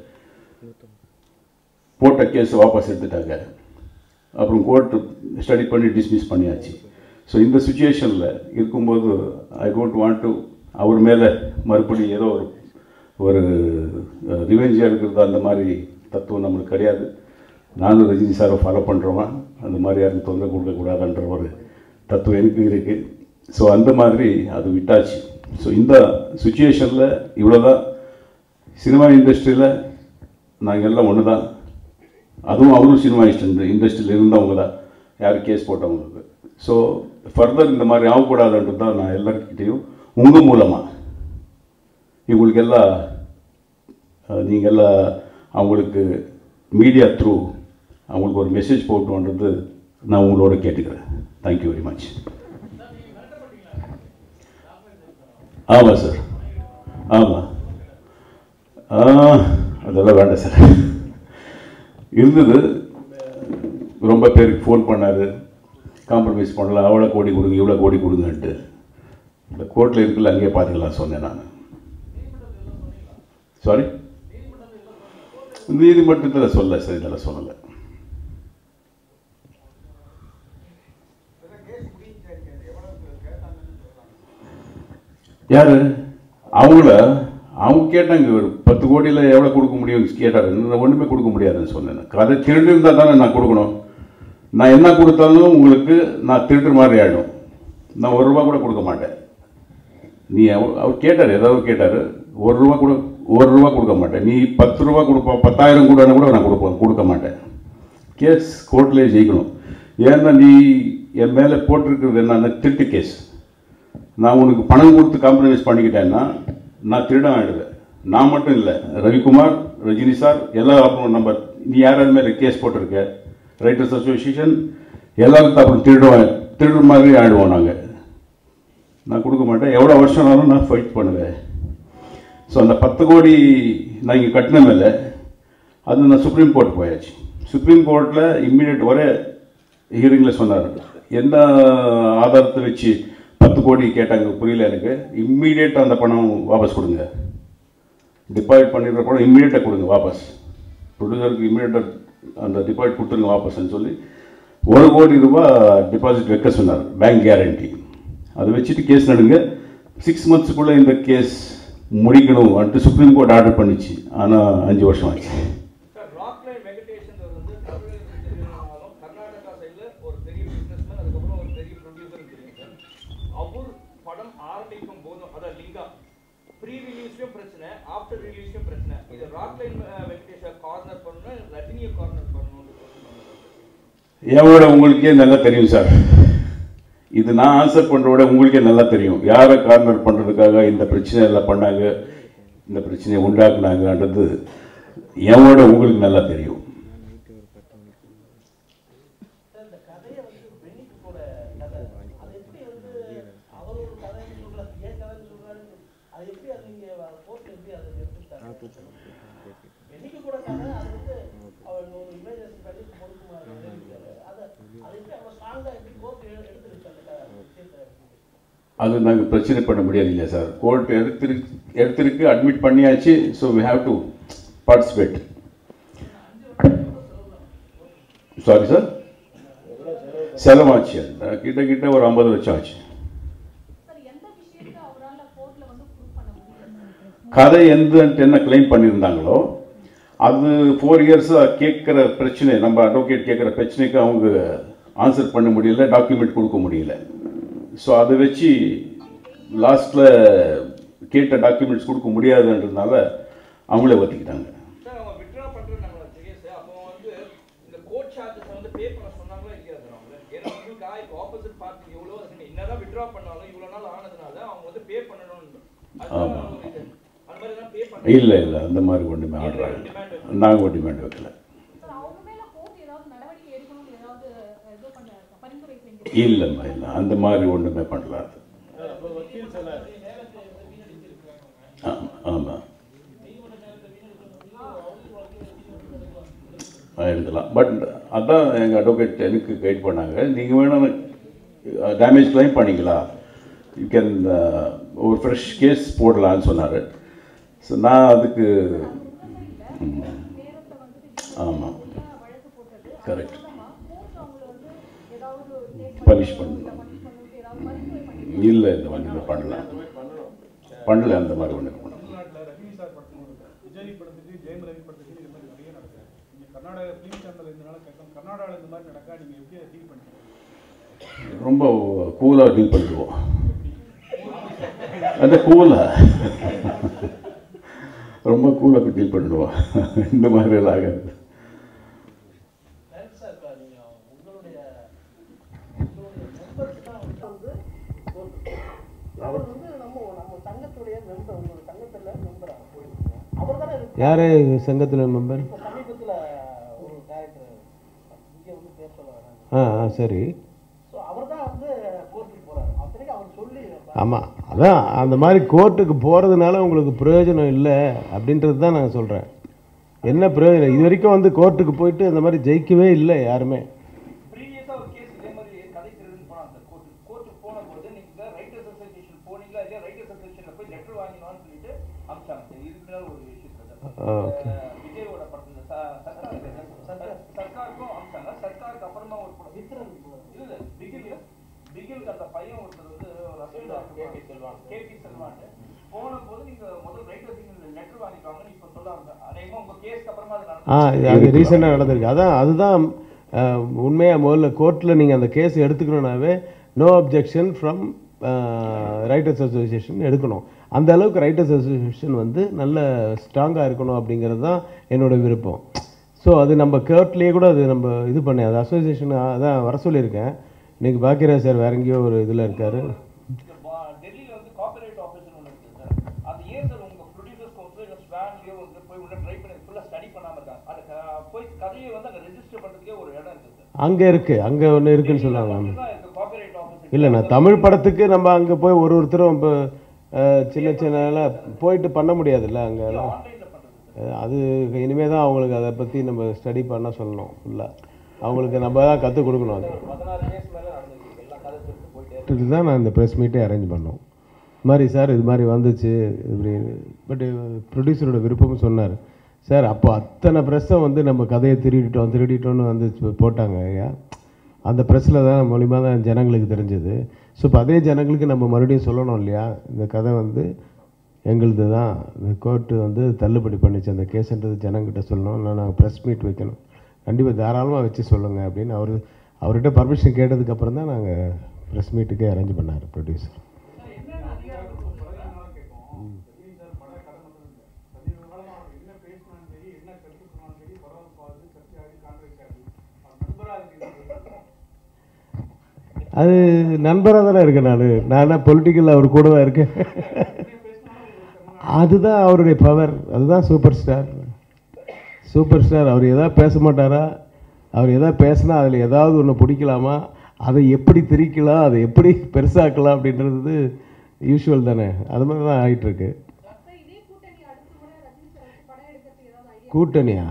போட்ட கேஸ் வாபஸ் எடுத்துட்டாங்க அப்புறம் கோர்ட்டு ஸ்டடி பண்ணி டிஸ்மிஸ் பண்ணியாச்சு ஸோ இந்த சுச்சுவேஷனில் இருக்கும்போது ஐ டோன்ட் வாண்ட் டு அவர் மேலே மறுபடியும் ஏதோ ஒரு ஒரு ரிவெஞ்சாக இருக்கிறது அந்த மாதிரி தத்துவம் நம்மளுக்கு கிடையாது நானும் ரஜினி சாரை ஃபாலோ பண்ணுறவன் அந்த மாதிரி யாருக்கும் தொந்தரவு கொடுக்கக்கூடாதுன்ற ஒரு தத்துவம் எனக்கு இருக்குது ஸோ அந்த மாதிரி அது விட்டாச்சு ஸோ இந்த சுச்சுவேஷனில் இவ்வளோதான் சினிமா இண்டஸ்ட்ரியில் நாங்கள் எல்லாம் ஒன்று தான் அதுவும் அவரும் சினிமா இண்டஸ்ட்ரி இண்டஸ்ட்ரியில் இருந்தவங்க தான் யார் கேஸ் போட்டவங்களுக்கு ஸோ ஃபர்தர் இந்த மாதிரி ஆகக்கூடாதுன்றது தான் நான் எல்லாருக்கிட்டேயும் உங்கள் மூலமாக இவங்களுக்கு எல்லாம் நீங்கள் எல்லாம் அவங்களுக்கு மீடியா த்ரூ அவங்களுக்கு ஒரு மெசேஜ் போட்டோன்றது நான் உங்களோட கேட்டுக்கிறேன் தேங்க்யூ வெரி மச் ஆமாம் சார் ஆமாம் அதெல்லாம் வேண்டாம் சார் இருந்தது ரொம்ப பேருக்கு ஃபோன் பண்ணார் காம்ப்ரமைஸ் பண்ணலாம் அவ்வளோ கோடி கொடுங்க இவ்வளோ கோடி கொடுங்கன்ட்டு இந்த கோர்ட்டில் இருக்குல்ல அங்கேயே பார்த்துக்கலாம் சொன்னேன் நான் சாரி நீதிமன்றத்தில் சொல்ல சார் இதெல்லாம் சொல்லலை யாரு அவங்கள அவங்க கேட்டாங்க ஒரு பத்து கோடியில் எவ்வளோ கொடுக்க முடியும்னு கேட்டார் நான் ஒன்றுமே கொடுக்க முடியாதுன்னு சொன்னேன் கதை திருடி இருந்தால் தானே நான் கொடுக்கணும் நான் என்ன கொடுத்தாலும் உங்களுக்கு நான் திருடுற மாதிரி ஆகிடும் நான் ஒரு ரூபா கூட கொடுக்க மாட்டேன் நீ அவ- அவர் கேட்டார் ஏதாவது கேட்டார் ஒரு ரூபா கூட ஒரு ரூபா கொடுக்க மாட்டேன் நீ பத்து ரூபா கொடுப்ப பத்தாயிரம் கூட கூட நான் கொடுப்பேன் கொடுக்க மாட்டேன் கேஸ் கோர்ட்லேயே ஜெயிக்கணும் ஏன்னா நீ என் மேலே போட்டிருக்கிறது என்னன்னா திருட்டு கேஸ் நான் உனக்கு பணம் கொடுத்து காம்ப்ரமைஸ் பண்ணிக்கிட்டேன்னா நான் திருடன் ஆயிடுவேன் நான் மட்டும் இல்லை ரவிக்குமார் ரஜினி சார் எல்லா அப்புறம் நம்ம நீ யார் யார் மேலே கேஸ் போட்டிருக்க ரைட்டர்ஸ் அசோசியேஷன் எல்லாரும் அப்புறம் திருடுவோம் திருடுற மாதிரி ஆயிடுவோம் நாங்கள் நான் கொடுக்க மாட்டேன் எவ்வளோ வருஷம் ஆனாலும் நான் ஃபைட் பண்ணுவேன் ஸோ அந்த பத்து கோடி நான் இங்கே கட்டின மேலே அது நான் சுப்ரீம் கோர்ட் போயாச்சு சுப்ரீம் கோர்ட்டில் இம்மீடியட் ஒரே ஹியரிங்கில் சொன்னார் என்ன ஆதாரத்தை வச்சு பத்து கோடி கேட்டாங்க புரியல எனக்கு இம்மீடியட்டாக அந்த பணம் வாபஸ் கொடுங்க டிபாசிட் பண்ணிடுற பணம் இம்மீடியட்டாக கொடுங்க வாபஸ் ப்ரொடியூசருக்கு இம்மீடியட்டாக அந்த டிபாசிட் கொடுத்துருங்க வாபஸ்ன்னு சொல்லி ஒரு கோடி ரூபாய் டிபாசிட் வைக்க சொன்னார் பேங்க் கேரண்டி அதை வச்சுட்டு கேஸ் நடுங்க சிக்ஸ் மந்த்ஸுக்குள்ளே இந்த கேஸ் முடிக்கணும் வந்துட்டு சுப்ரீம் கோர்ட் ஆர்டர் பண்ணிச்சு ஆனால் அஞ்சு வருஷம் ஆச்சு சார் ராக்லைன் வெங்கடேஷன் வந்து தமிழகத்துக்கு தெரியும்னாலும் கர்நாடகா சைடில் ஒரு பெரிய பிஸ்னஸ்மேன் அதுக்கப்புறம் ஒரு பெரிய ப்ரொடியூசர் தெரியும் சார் அவர் படம் ஆரம்பிக்கும் போதும் அதான் லிங்கா ப்ரீ ரிலீஸ்லயும் பிரச்சனை ஆஃப்டர் ரிலீஸ்லயும் பிரச்சனை இது ராக்லைன் வெங்கடேஷை கார்னர் பண்ணணும் ரஜினியை கார்னர் பண்ணணும்னு சொல்லுவாங்க என்னோட உங்களுக்கே நல்லா தெரியும் சார் இது நான் ஆன்சர் பண்ணுறத விட உங்களுக்கே நல்லா தெரியும் யாரை கார்னர் பண்ணுறதுக்காக இந்த பிரச்சனை எல்லாம் பண்ணாங்க இந்த பிரச்சனையை உண்டாக்குனாங்கன்றது என்னோட உங்களுக்கு நல்லா தெரியும் சார், இந்த கதையை வந்து பெண்ணிக்கு போட கதை அது எப்படி வந்து அவர் ஒரு கதைன்னு சொல்றாரு ஏன் கதைன்னு சொல்றாரு அது எப்படி அது நீங்க போட்டு எப்படி அதை எடுத்துக்கிட்டாங்க பெண்ணிக்கு கூட கதை அது வந்து அவர் ஒரு இமேஜஸ் பண்ணி கொடுக்குமாறு எழுதியிருக்காரு அதை அதை எப்படி அவர் ஸ்ட்ராங்கா எப்படி கோர்ட் எடுத்துருக்கு அந்த க- விஷயத்தை அது நாங்கள் பிரச்சனை பண்ண முடியாது இல்லையா சார் கோர்ட் எடுத்திரு எடுத்திருக்கு அட்மிட் பண்ணியாச்சு so we have to participate sorry sir செலவாச்சு கிட்ட கிட்ட ஒரு ஐம்பது லட்சம் ஆச்சு சார் எந்த விஷயத்தை அவரால கோர்ட்ல வந்து ப்ரூவ் பண்ண முடியல கதை எந்த என்ன கிளைம் பண்ணியிருந்தாங்களோ அது ஃபோர் இயர்ஸாக கேட்குற பிரச்சனை நம்ம அட்வொகேட் கேட்குற பிரச்சனைக்கு அவங்க ஆன்சர் பண்ண முடியல டாக்குமெண்ட் கொடுக்க முடியல ஸோ அதை வச்சு லாஸ்ட்டில் கேட்ட டாக்குமெண்ட்ஸ் கொடுக்க முடியாதுன்றதுனால அவங்களே ஒத்திக்கிட்டாங்க சார் அவங்க வித்ட்ரா பண்றாங்களா கேஸ் அப்போ வந்து இந்த கோர்ட் சார்ஜஸ் வந்து பே பண்ண சொன்னாங்களா இல்லையா சார் அவங்க ஏன்னா உங்களுக்கு இப்போ ஆப்போசிட் பார்ட்டி எவ்வளோ அதுக்கு என்னதான் வித்ட்ரா பண்ணாலும் இவ்வளோ நாள் ஆனதுனால அவங்க வந்து பே பண்ணணும்னு ஆமா. அதுதான் ஒரு இது அந்த மாதிரி தான் பே பண்ண இல்லை இல்லை அந்த மாதிரி ஒன்றுமே ஆர்டர் ஆகல நாங்கள் டிமாண்ட் வைக்கல சார் அவங்க மேல கோர்ட் ஏதாவது நடவடிக்கை எடுக்கணும்னு ஏதாவது இது பண்ண பரிந்துரை செஞ்சு இல்லைம்மா இல்லை அந்த மாதிரி ஒன்றுமே பண்ணல அது ஆமாம் ஆமாம் எடுக்கலாம் பட் அதான் எங்கள் அட்வொகேட் எனக்கு கைட் பண்ணாங்க நீங்கள் வேணும் டேமேஜ் கிளைம் பண்ணிக்கலாம் யூ கேன் ஒரு ஃப்ரெஷ் கேஸ் போடலான்னு சொன்னார் ஸோ நான் அதுக்கு ம், ஆமாம் வழக்கு போட்டது கரெக்ட் கோர்ட் அவங்கள வந்து ஏதாவது பனிஷ் பண்ணு ஏதாவது பரிந்துரை பண்ணி இல்லை இந்த மாதிரி இதை பண்ணல பண்ணல அந்த மாதிரி ஒன்று பண்ணல தமிழ்நாட்டில் ரஜினி சார் படத்துக்கு விஜய் படத்துக்கு ஜெயம் ரவி படத்துக்கு இது மாதிரி நிறைய நடக்குது நீங்கள் கர்நாடகா ஃபிலிம் சேனல் இருந்தனால கேட்கலாம் கர்நாடகாவில் இந்த மாதிரி நடக்கா நீங்கள் எப்படி அதை டீல் பண்ணுறீங்க ரொம்ப கூலாக டீல் பண்ணிடுவோம் அந்த கூலாக ரொம்ப கூலாக டீல் பண்ணிடுவோம் இந்த மாதிரி எல்லாம் ஆகாது தேங்க்ஸ் சார் இப்போ நீங்கள் உங்களுடைய உங்களுடைய மெம்பர்ஸ் தான் வந்து வந்து அவர் வந்து நம்ம நம்ம சங்கத்துடைய மெம்பர் உங்களோட சங்கத்தில் மெம்பரா அவர் தானே யார் சங்கத்தில் மெம்பர் இப்போ சமீபத்தில் ஒரு டேரக்டர் இங்கே வந்து பேர் சொல்ல வராங்க ஆ ஆ சரி ஸோ அவர் தான் வந்து கோர்ட்டுக்கு போகிறார் அத்தனைக்கு அவர் சொல்லி ஆமாம் அதான் அந்த மாதிரி கோர்ட்டுக்கு போகிறதுனால உங்களுக்கு பிரயோஜனம் இல்லை அப்படின்றது தான் நான் சொல்கிறேன் என்ன பிரயோஜனம் இது வரைக்கும் வந்து கோர்ட்டுக்கு போயிட்டு அந்த மாதிரி ஜெயிக்கவே இல்லை யாருமே ப்ரீவியஸா ஒரு கேஸ் இதே மாதிரி கதை திருடுன்னு போனாங்க சார் கோர்ட்டு கோர்ட்டுக்கு போன போது நீங்க ரைட்டர்ஸ் அசோசியேஷன் போனீங்களா இல்லையா ரைட்டர்ஸ் அசோசியேஷன்ல போய் லெட்டர் வாங்கினான்னு சொல்லிட்டு அமிச்சாங்க சார் இதுக்கு மேல ஒரு விஷயம் ஆ, okay. விஜயோட படத்துல ச- சர்க்கார் சர்க்கார் சர்க்காருக்கும் அமிச்சாங்க சர்க்காருக்கு அப்புறமா ஒரு படம் விக்ரம் இல்ல இல்ல பிகில் பிகிலுக்கு அந்த பையன் ஒருத்தர் வந்து ஒரு அசிஸ்டன்ட் கேபி செல்வான் கேபி செல்வான் போன போது நீங்க முதல் ரைட்டர்ஸ் லெட்டர் வாங்கிட்டாங்கன்னு இப்ப சொல்லாங்க அநேகமா உங்க கேஸ்க்கு அப்புறமா அது நடந்து ஆ இது அது ரீசெண்டாக நடந்திருக்கு அதான் அதுதான் உண்மையாக முதல்ல கோர்ட்டில் நீங்கள் அந்த கேஸ் எடுத்துக்கணுன்னாவே no objection from writers association எடுக்கணும் அந்த அளவுக்கு ரைட்டர்ஸ் அசோசியேஷன் வந்து நல்ல ஸ்ட்ராங்காக இருக்கணும் அப்படிங்கிறது தான் என்னோட விருப்பம் ஸோ அது நம்ம கோர்ட்லேயே கூட அது நம்ம இது பண்ணி அது அசோசியேஷன் அதான் வர சொல்லியிருக்கேன் இன்னைக்கு பாக்கியராஜ் சார் வேற எங்கேயோ ஒரு இதில் இருக்காரு இந்த பா- டெல்லியில வந்து காப்பிரைட் ஆஃபீஸ்னு ஒன்று இருக்குது சார் அது ஏன் சார் உங்க ப்ரொடியூசர்ஸ் கவுன்சில் இல்லை ஸ்வான்லயோ வந்து போய் உள்ள ட்ரை பண்ணி ஃபுல்லாக ஸ்டடி பண்ணாம இருக்காங்க அது க- போய் கதையை வந்து அங்கே ரெஜிஸ்டர் பண்ணுறதுக்கே ஒரு இடம் இருக்குது சார் அங்கே இருக்குது அங்கே ஒன்று இருக்குன்னு சொல்லுவாங்க மட்டும்தான் இருக்கு காப்பிரைட் ஆஃபீஸ் இல்லை நான் தமிழ் படத்துக்கு நம்ம அங்கே போய் ஒரு ஒருத்தரும் இப்போ அஹ், சின்ன சின்ன போயிட்டு பண்ண முடியாதுல்ல அங்கெல்லாம் ஆன்லைனில் பண்ணுறது அஹ், அது இனிமேல் தான் அவங்களுக்கு அதை பற்றி நம்ம ஸ்டடி பண்ண சொல்லணும் ஃபுல்லாக அவங்களுக்கு நம்ம தான் கற்றுக் கொடுக்கணும் அது பதினாறு கேஸ் மேலே நடந்துருக்கு எல்லா கதை திருட்டு போயிட்டே இதுக்கு தான் நான் இந்த ப்ரெஸ் மீட்டே அரேஞ்ச் பண்ணோம் இது மாதிரி சார் இது மாதிரி வந்துச்சு இப்படி பட் ப்ரொடியூசரோட விருப்பமும் சொன்னார் சார் அப்போ அத்தனை ப்ரெஸ்ஸை வந்து நம்ம கதையை திருடிட்டோம் திருடிட்டோம்னு வந்து போட்டாங்க ஐயா அந்த ப்ரெஸ்ஸில் தான் மூலிமா தான் ஜனங்களுக்கு தெரிஞ்சது ஸோ இப்போ அதே ஜனங்களுக்கு நம்ம மறுபடியும் சொல்லணும் இல்லையா இந்த கதை வந்து எங்களுது தான் இந்த கோர்ட்டு வந்து தள்ளுபடி பண்ணிச்சு அந்த கேஸுன்றது ஜனங்கிட்ட சொல்லணும் இல்லை நாங்கள் ப்ரெஸ் மீட் வைக்கணும் கண்டிப்பாக தாராளமாக வச்சு சொல்லுங்கள் அப்படின்னு அவர் அவர்கிட்ட பர்மிஷன் கேட்டதுக்கப்புறம் தான் நாங்கள் ப்ரெஸ் மீட்டுக்கே அரேஞ்ச் பண்ணார் ப்ரொடியூசர் ரஜினி சார் பட கதை மட்டும் இல்லை சமீப காலமாக அவர் என்ன பேசினாலும் சரி என்ன கருத்து சொன்னாலும் சரி படம் பார்த்து சர்ச்சையாகி கான்ட்ரவர்சி ஆகி அவர் நண்பராக இருக்கிறது அது நண்பராக தானே இருக்கேன் நான் நான் பொலிட்டிக்கல் அவர் கூட தான் இருக்கேன் அதுதான் அவருடைய பவர் அதுதான் சூப்பர் ஸ்டார் சூப்பர் ஸ்டார் அவர் எதாவது பேச மாட்டாரா அவர் எதாவது பேசினா அதில் ஏதாவது ஒன்று பிடிக்கலாமா அதை எப்படி திரிக்கலாம் அதை எப்படி பெருசாக்கலாம் அப்படின்றது யூஷுவல் தானே அது மாதிரி தான் ஆகிட்டுருக்கு சார் இதே கூட்டணி அடுத்த முறை ரஜினி சார் வச்சு படம் எடுக்கிறதுக்கு ஏதாவது ஐடியா கூட்டணியா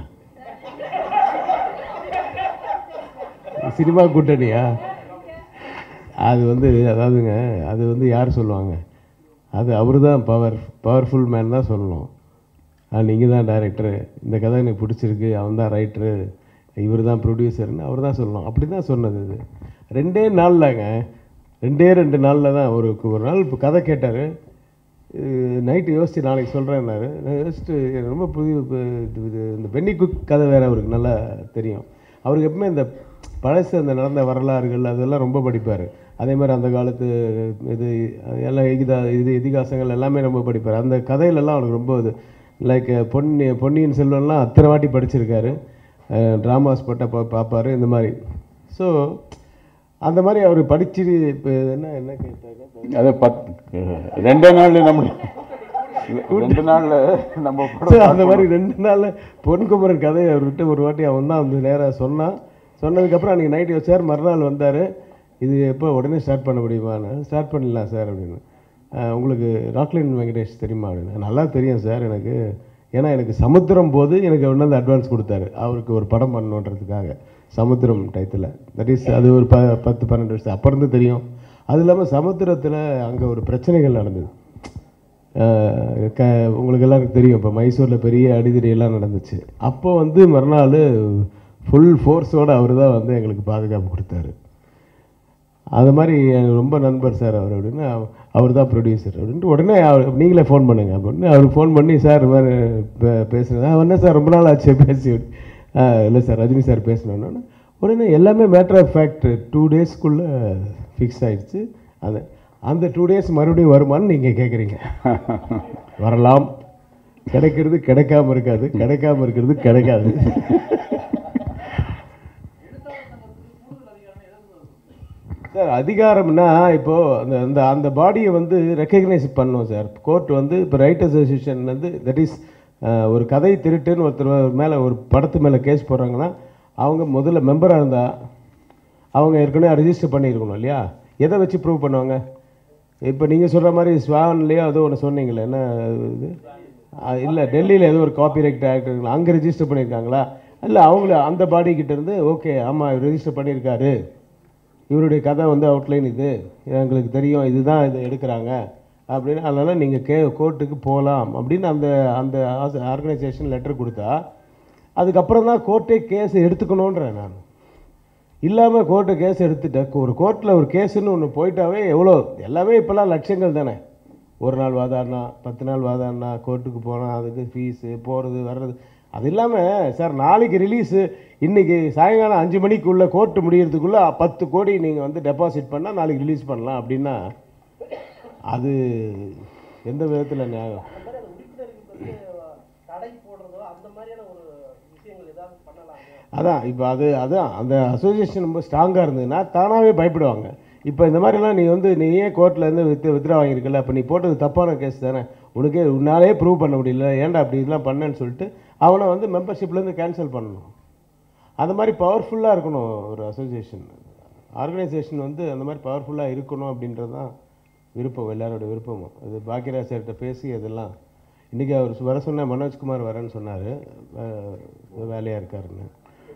சினிமா கூட்டணியா அது வந்து அதாவதுங்க அது வந்து யார் சொல்லுவாங்க அது அவர் தான் பவர் பவர்ஃபுல் மேன் தான் சொல்லணும் நீங்கள் தான் டைரக்டரு இந்த கதை எனக்கு பிடிச்சிருக்கு அவன் தான் ரைட்டரு இவர் தான் ப்ரொடியூசர்னு அவர் தான் சொல்லணும் அப்படி தான் சொன்னது இது ரெண்டே நாள்லங்க ரெண்டே ரெண்டு நாளில் தான் ஒரு ஒரு நாள் இப்போ கதை கேட்டார் நைட்டு யோசிச்சு நாளைக்கு சொல்கிறேன்னாரு நான் யோசிச்சுட்டு எனக்கு ரொம்ப புதிய இது இது இந்த பென்னி குக் கதை வேறு அவருக்கு நல்லா தெரியும் அவருக்கு எப்பவுமே இந்த பழசு அந்த நடந்த வரலாறுகள் அதெல்லாம் ரொம்ப படிப்பார் அதே மாதிரி அந்த காலத்து இது எல்லாம் இதிகா இது இதிகாசங்கள் எல்லாமே ரொம்ப படிப்பார் அந்த கதையிலெல்லாம் அவருக்கு ரொம்ப இது லைக் பொன்னி பொன்னியின் செல்வன்லாம் அத்தனை வாட்டி படிச்சிருக்காரு ட்ராமாஸ் போட்டால் பா பார்ப்பாரு இந்த மாதிரி ஸோ அந்த மாதிரி அவர் படிச்சு இப்போ என்ன என்ன கேட்டாங்க அதை பத் ரெண்டே நாளில் நம்ம ரெண்டு நாளில் நம்ம படம் So, அந்த மாதிரி ரெண்டு நாள்ல பொன்குமரன் கதையை அவர்கிட்ட ஒரு வாட்டி அவன் தான் வந்து நேராக சொன்னான் சொன்னதுக்கப்புறம் அன்றைக்கி நைட்டு வச்சார் மறுநாள் வந்தார் இது எப்போ உடனே ஸ்டார்ட் பண்ண முடியுமான்னு ஸ்டார்ட் பண்ணிடலாம் சார் அப்படின்னு "அஹ், உங்களுக்கு ராக்லின் வெங்கடேஷ் தெரியுமா அப்படின்னு நல்லா தெரியும் சார் எனக்கு ஏன்னா எனக்கு சமுத்திரம் போது எனக்கு ஒன்று வந்து அட்வான்ஸ் கொடுத்தாரு அவருக்கு ஒரு படம் பண்ணணுன்றதுக்காக சமுத்திரம் டயத்தில் தட் இஸ் அது ஒரு ப பத்து பன்னெண்டு வருஷம் அப்போ இருந்து தெரியும் அது இல்லாமல் சமுத்திரத்தில் அங்கே ஒரு பிரச்சனைகள் நடந்தது அஹ் க உங்களுக்கு எல்லாருக்கும் தெரியும் இப்போ மைசூரில் பெரிய அடிதடி எல்லாம் நடந்துச்சு அப்போ வந்து மறுநாள் ஃபுல் ஃபோர்ஸோடு அவர் தான் வந்து எங்களுக்கு பாதுகாப்பு கொடுத்தாரு அது மாதிரி எனக்கு ரொம்ப நண்பர் சார் அவர் அப்படின்னு அவர் தான் ப்ரொடியூசர் அப்படின்ட்டு உடனே அவர் நீங்களே ஃபோன் பண்ணுங்க அப்படின்னு அவருக்கு ஃபோன் பண்ணி சார் இது மாதிரி பே பேசுகிறேன் அவன் என்ன சார் ரொம்ப நாள் ஆச்சு பேசி இல்லை சார் ரஜினி சார் பேசணுன்னு உடனே எல்லாமே மேட்டர் ஆஃப் ஃபேக்ட் டூ டேஸ்க்குள்ளே ஃபிக்ஸ் ஆயிடுச்சு அது அந்த டூ டேஸ் மறுபடியும் வருமான்னு நீங்கள் கேட்குறீங்க வரலாம் கிடைக்கிறது கிடைக்காம இருக்காது கிடைக்காம இருக்கிறது கிடைக்காது சார் அதிகாரம்னா இப்போ அந்த அந்த அந்த பாடியை வந்து ரெக்கக்னைஸ் பண்ணணும் சார் கோர்ட் வந்து இப்போ ரைட் அசோசியேஷன் வந்து தட் இஸ் ஒரு கதை திருட்டுன்னு ஒருத்தர் மேலே ஒரு படத்து மேலே கேஸ் போடுறாங்கன்னா அவங்க முதல்ல மெம்பராக இருந்தால் அவங்க ஏற்கனவே ரெஜிஸ்டர் பண்ணியிருக்கணும் இல்லையா எதை வச்சு ப்ரூவ் பண்ணுவாங்க இப்போ நீங்கள் சொல்கிற மாதிரி ஸ்வான்லேயோ ஏதோ ஒன்று சொன்னீங்களே என்ன இது இல்லை டெல்லியில் ஏதோ ஒரு காப்பிரைட் ஆக்ட் அங்கே ரெஜிஸ்டர் பண்ணியிருக்காங்களா இல்லை அவங்கள அந்த பாடி கிட்ட இருந்து ஓகே ஆமாம் ரெஜிஸ்டர் பண்ணியிருக்காரு இவருடைய கதை வந்து அவுட்லைன் இது எங்களுக்கு தெரியும் இதுதான் இதை எடுக்கிறாங்க அப்படின்னு அதனால் நீங்கள் கே கோர்ட்டுக்கு போகலாம் அப்படின்னு அந்த அந்த ஆர்கனைசேஷன் லெட்டர் கொடுத்தா அதுக்கப்புறம் தான் கோர்ட்டே கேஸ் எடுத்துக்கணுன்றேன் நான் இல்லாமல் கோர்ட்டு கேஸ் எடுத்துட்டேன் ஒரு கோர்ட்டில் ஒரு கேஸுன்னு ஒன்று போயிட்டாவே எவ்வளோ எல்லாமே இப்போல்லாம் லட்சங்கள் தானே ஒரு நாள் வாதாடினா பத்து நாள் வாதாடினா கோர்ட்டுக்கு போனால் அதுக்கு ஃபீஸு போகிறது வர்றது அது இல்லாமல் சார் நாளைக்கு ரிலீஸு இன்றைக்கி சாயங்காலம் அஞ்சு மணிக்குள்ளே கோர்ட்டு முடியறதுக்குள்ளே பத்து கோடி நீங்கள் வந்து டெபாசிட் பண்ணால் நாளைக்கு ரிலீஸ் பண்ணலாம் அப்படின்னா அது எந்த விதத்தில் நியாயம் அந்த மாதிரி அந்த உறுப்பினர்களுக்கு வந்து தடை போடுறதோ அந்த மாதிரியான ஒரு விஷயங்கள் ஏதாவது பண்ணலாங்க அதான் இப்போ அது அதான் அந்த அசோசியேஷன் ரொம்ப ஸ்ட்ராங்காக இருந்ததுன்னா தானாகவே பயப்படுவாங்க இப்போ இந்த மாதிரிலாம் நீ வந்து நீ ஏன் கோர்ட்டில் இருந்து வித்து வித்ரா வாங்கியிருக்கல அப்போ நீ போட்டது தப்பான கேஸ் தானே உனக்கே உன்னாலே ப்ரூவ் பண்ண முடியல ஏன்டா அப்படி இதெல்லாம் பண்ணேன்னு சொல்லிட்டு அவனை வந்து மெம்பர்ஷிப்லேருந்து கேன்சல் பண்ணணும் அந்த மாதிரி பவர்ஃபுல்லாக இருக்கணும் ஒரு அசோசியேஷன் ஆர்கனைசேஷன் வந்து அந்த மாதிரி பவர்ஃபுல்லாக இருக்கணும் அப்படின்றது தான் விருப்பம் எல்லாரோட விருப்பமும் அது பாக்கியராஜ் சார்கிட்ட பேசி அதெல்லாம் இன்றைக்கி அவர் வர சொன்ன மனோஜ்குமார் வரேன்னு சொன்னார் வேலையாக இருக்காருன்னு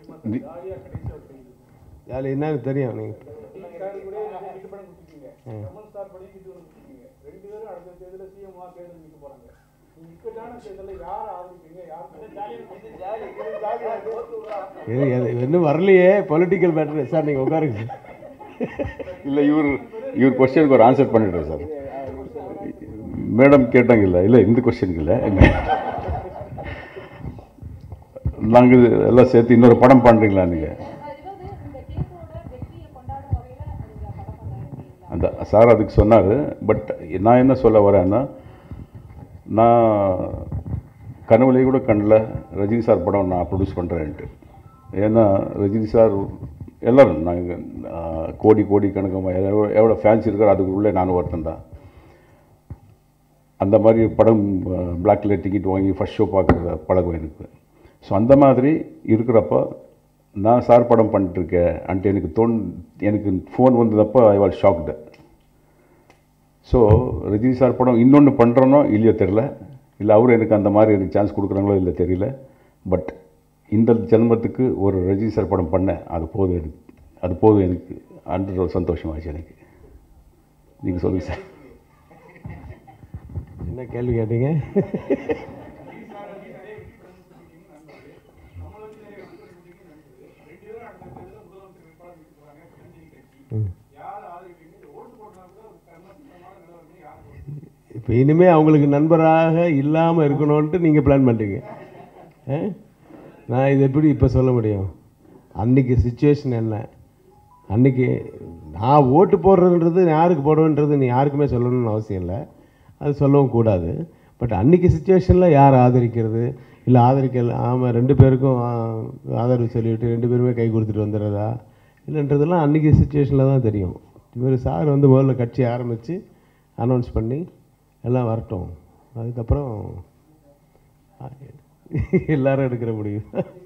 வேலை என்னன்னு தெரியும் நீங்கள் சார் கூட ரெண்டு படம் கொடுத்துருக்கீங்க கமல் ஸ்டார் படம் இது ஒன்று கொடுத்துருக்கீங்க ரெண்டு பேரும் அடுத்த தேர்தலில் சிஎம்ஆ தேர்தல் நிற்க போறாங்க நீங்க இக்கட்டான தேர்தலில் யார் ஆதரிப்பீங்க யார் இது இது இன்னும் வரலையே பொலிட்டிக்கல் மேட்டர் சார் நீங்கள் உட்காருங்க இல்லை இவர் இவர் கொஸ்டினுக்கு ஒரு ஆன்சர் பண்ணிடுறேன் சார் மேடம் கேட்டாங்க இல்லை இல்லை இந்த கொஸ்டினுக்கு இல்லை நாங்கள் எல்லாம் சேர்த்து இன்னொரு படம் பண்ணுறீங்களா நீங்கள் அதாவது இந்த கேஸோட வெற்றியை கொண்டாடும் வகையில நீங்க படம் பண்ண அந்த சார் அதுக்கு சொன்னார் பட் நான் என்ன சொல்ல வரேன்னா நான் கனவுலேயே கூட கண்ணில் ரஜினி சார் படம் நான் ப்ரொடியூஸ் பண்ணுறேன்ட்டு ஏன்னா ரஜினி சார் எல்லோரும் நாங்கள் கோடி கோடி கணக்கமாக எவ்வளோ எவ்வளோ ஃபேன்ஸ் இருக்காரோ அதுக்குள்ளே நானும் ஒருத்தன் தான் அந்த மாதிரி படம் பிளாக்ல டிக்கெட் வாங்கி ஃபஸ்ட் ஷோ பார்க்குற பழக்கம் எனக்கு ஸோ அந்த மாதிரி இருக்கிறப்ப நான் சார் படம் பண்ணிட்டுருக்கேன் அன்ட்டு எனக்கு தோன் எனக்கு ஃபோன் வந்ததப்போ I was shocked so Rajini sir படம் இன்னொன்று பண்ணுறனோ இல்லையோ தெரில இல்லை அவர் எனக்கு அந்த மாதிரி எனக்கு சான்ஸ் கொடுக்குறாங்களோ இல்லை தெரியல பட் இந்த ஜென்மத்துக்கு ஒரு ரஜினி சார் படம் பண்ணேன் அது போதும் எனக்கு அது போதும் எனக்கு அன்று ஒரு சந்தோஷமாச்சு எனக்கு நீங்கள் சொல்லுங்கள் சார் என்ன கேள்வி கேட்டீங்க இப்போ இனிமே அவங்களுக்கு நண்பராக இல்லாமல் இருக்கணும்ன்ட்டு நீங்கள் பிளான் பண்ணுறீங்க ஆ? நான் இது எப்படி இப்போ சொல்ல முடியும் அன்னைக்கு சுச்சுவேஷன் என்ன அன்னைக்கு நான் ஓட்டு போடுறதுன்றது யாருக்கு போடுவேன்றது நீ யாருக்குமே சொல்லணும்னு அவசியம் இல்லை அது சொல்லவும் கூடாது பட் அன்னைக்கு சுச்சுவேஷனில் யார் ஆதரிக்கிறது இல்லை ஆதரிக்கல ஆமாம் ரெண்டு பேருக்கும் ஆ, ஆதரவு சொல்லிவிட்டு ரெண்டு பேருமே கை கொடுத்துட்டு வந்துடுறதா இல்லைன்றதெல்லாம் அன்றைக்கி சுச்சுவேஷனில் தான் தெரியும் இவர் சார் வந்து முதல்ல கட்சி ஆரம்பித்து அனௌன்ஸ் பண்ணி எல்லாம் வரட்டும் அதுக்கப்புறம் எல்லாரும் எடுக்கிற முடியும்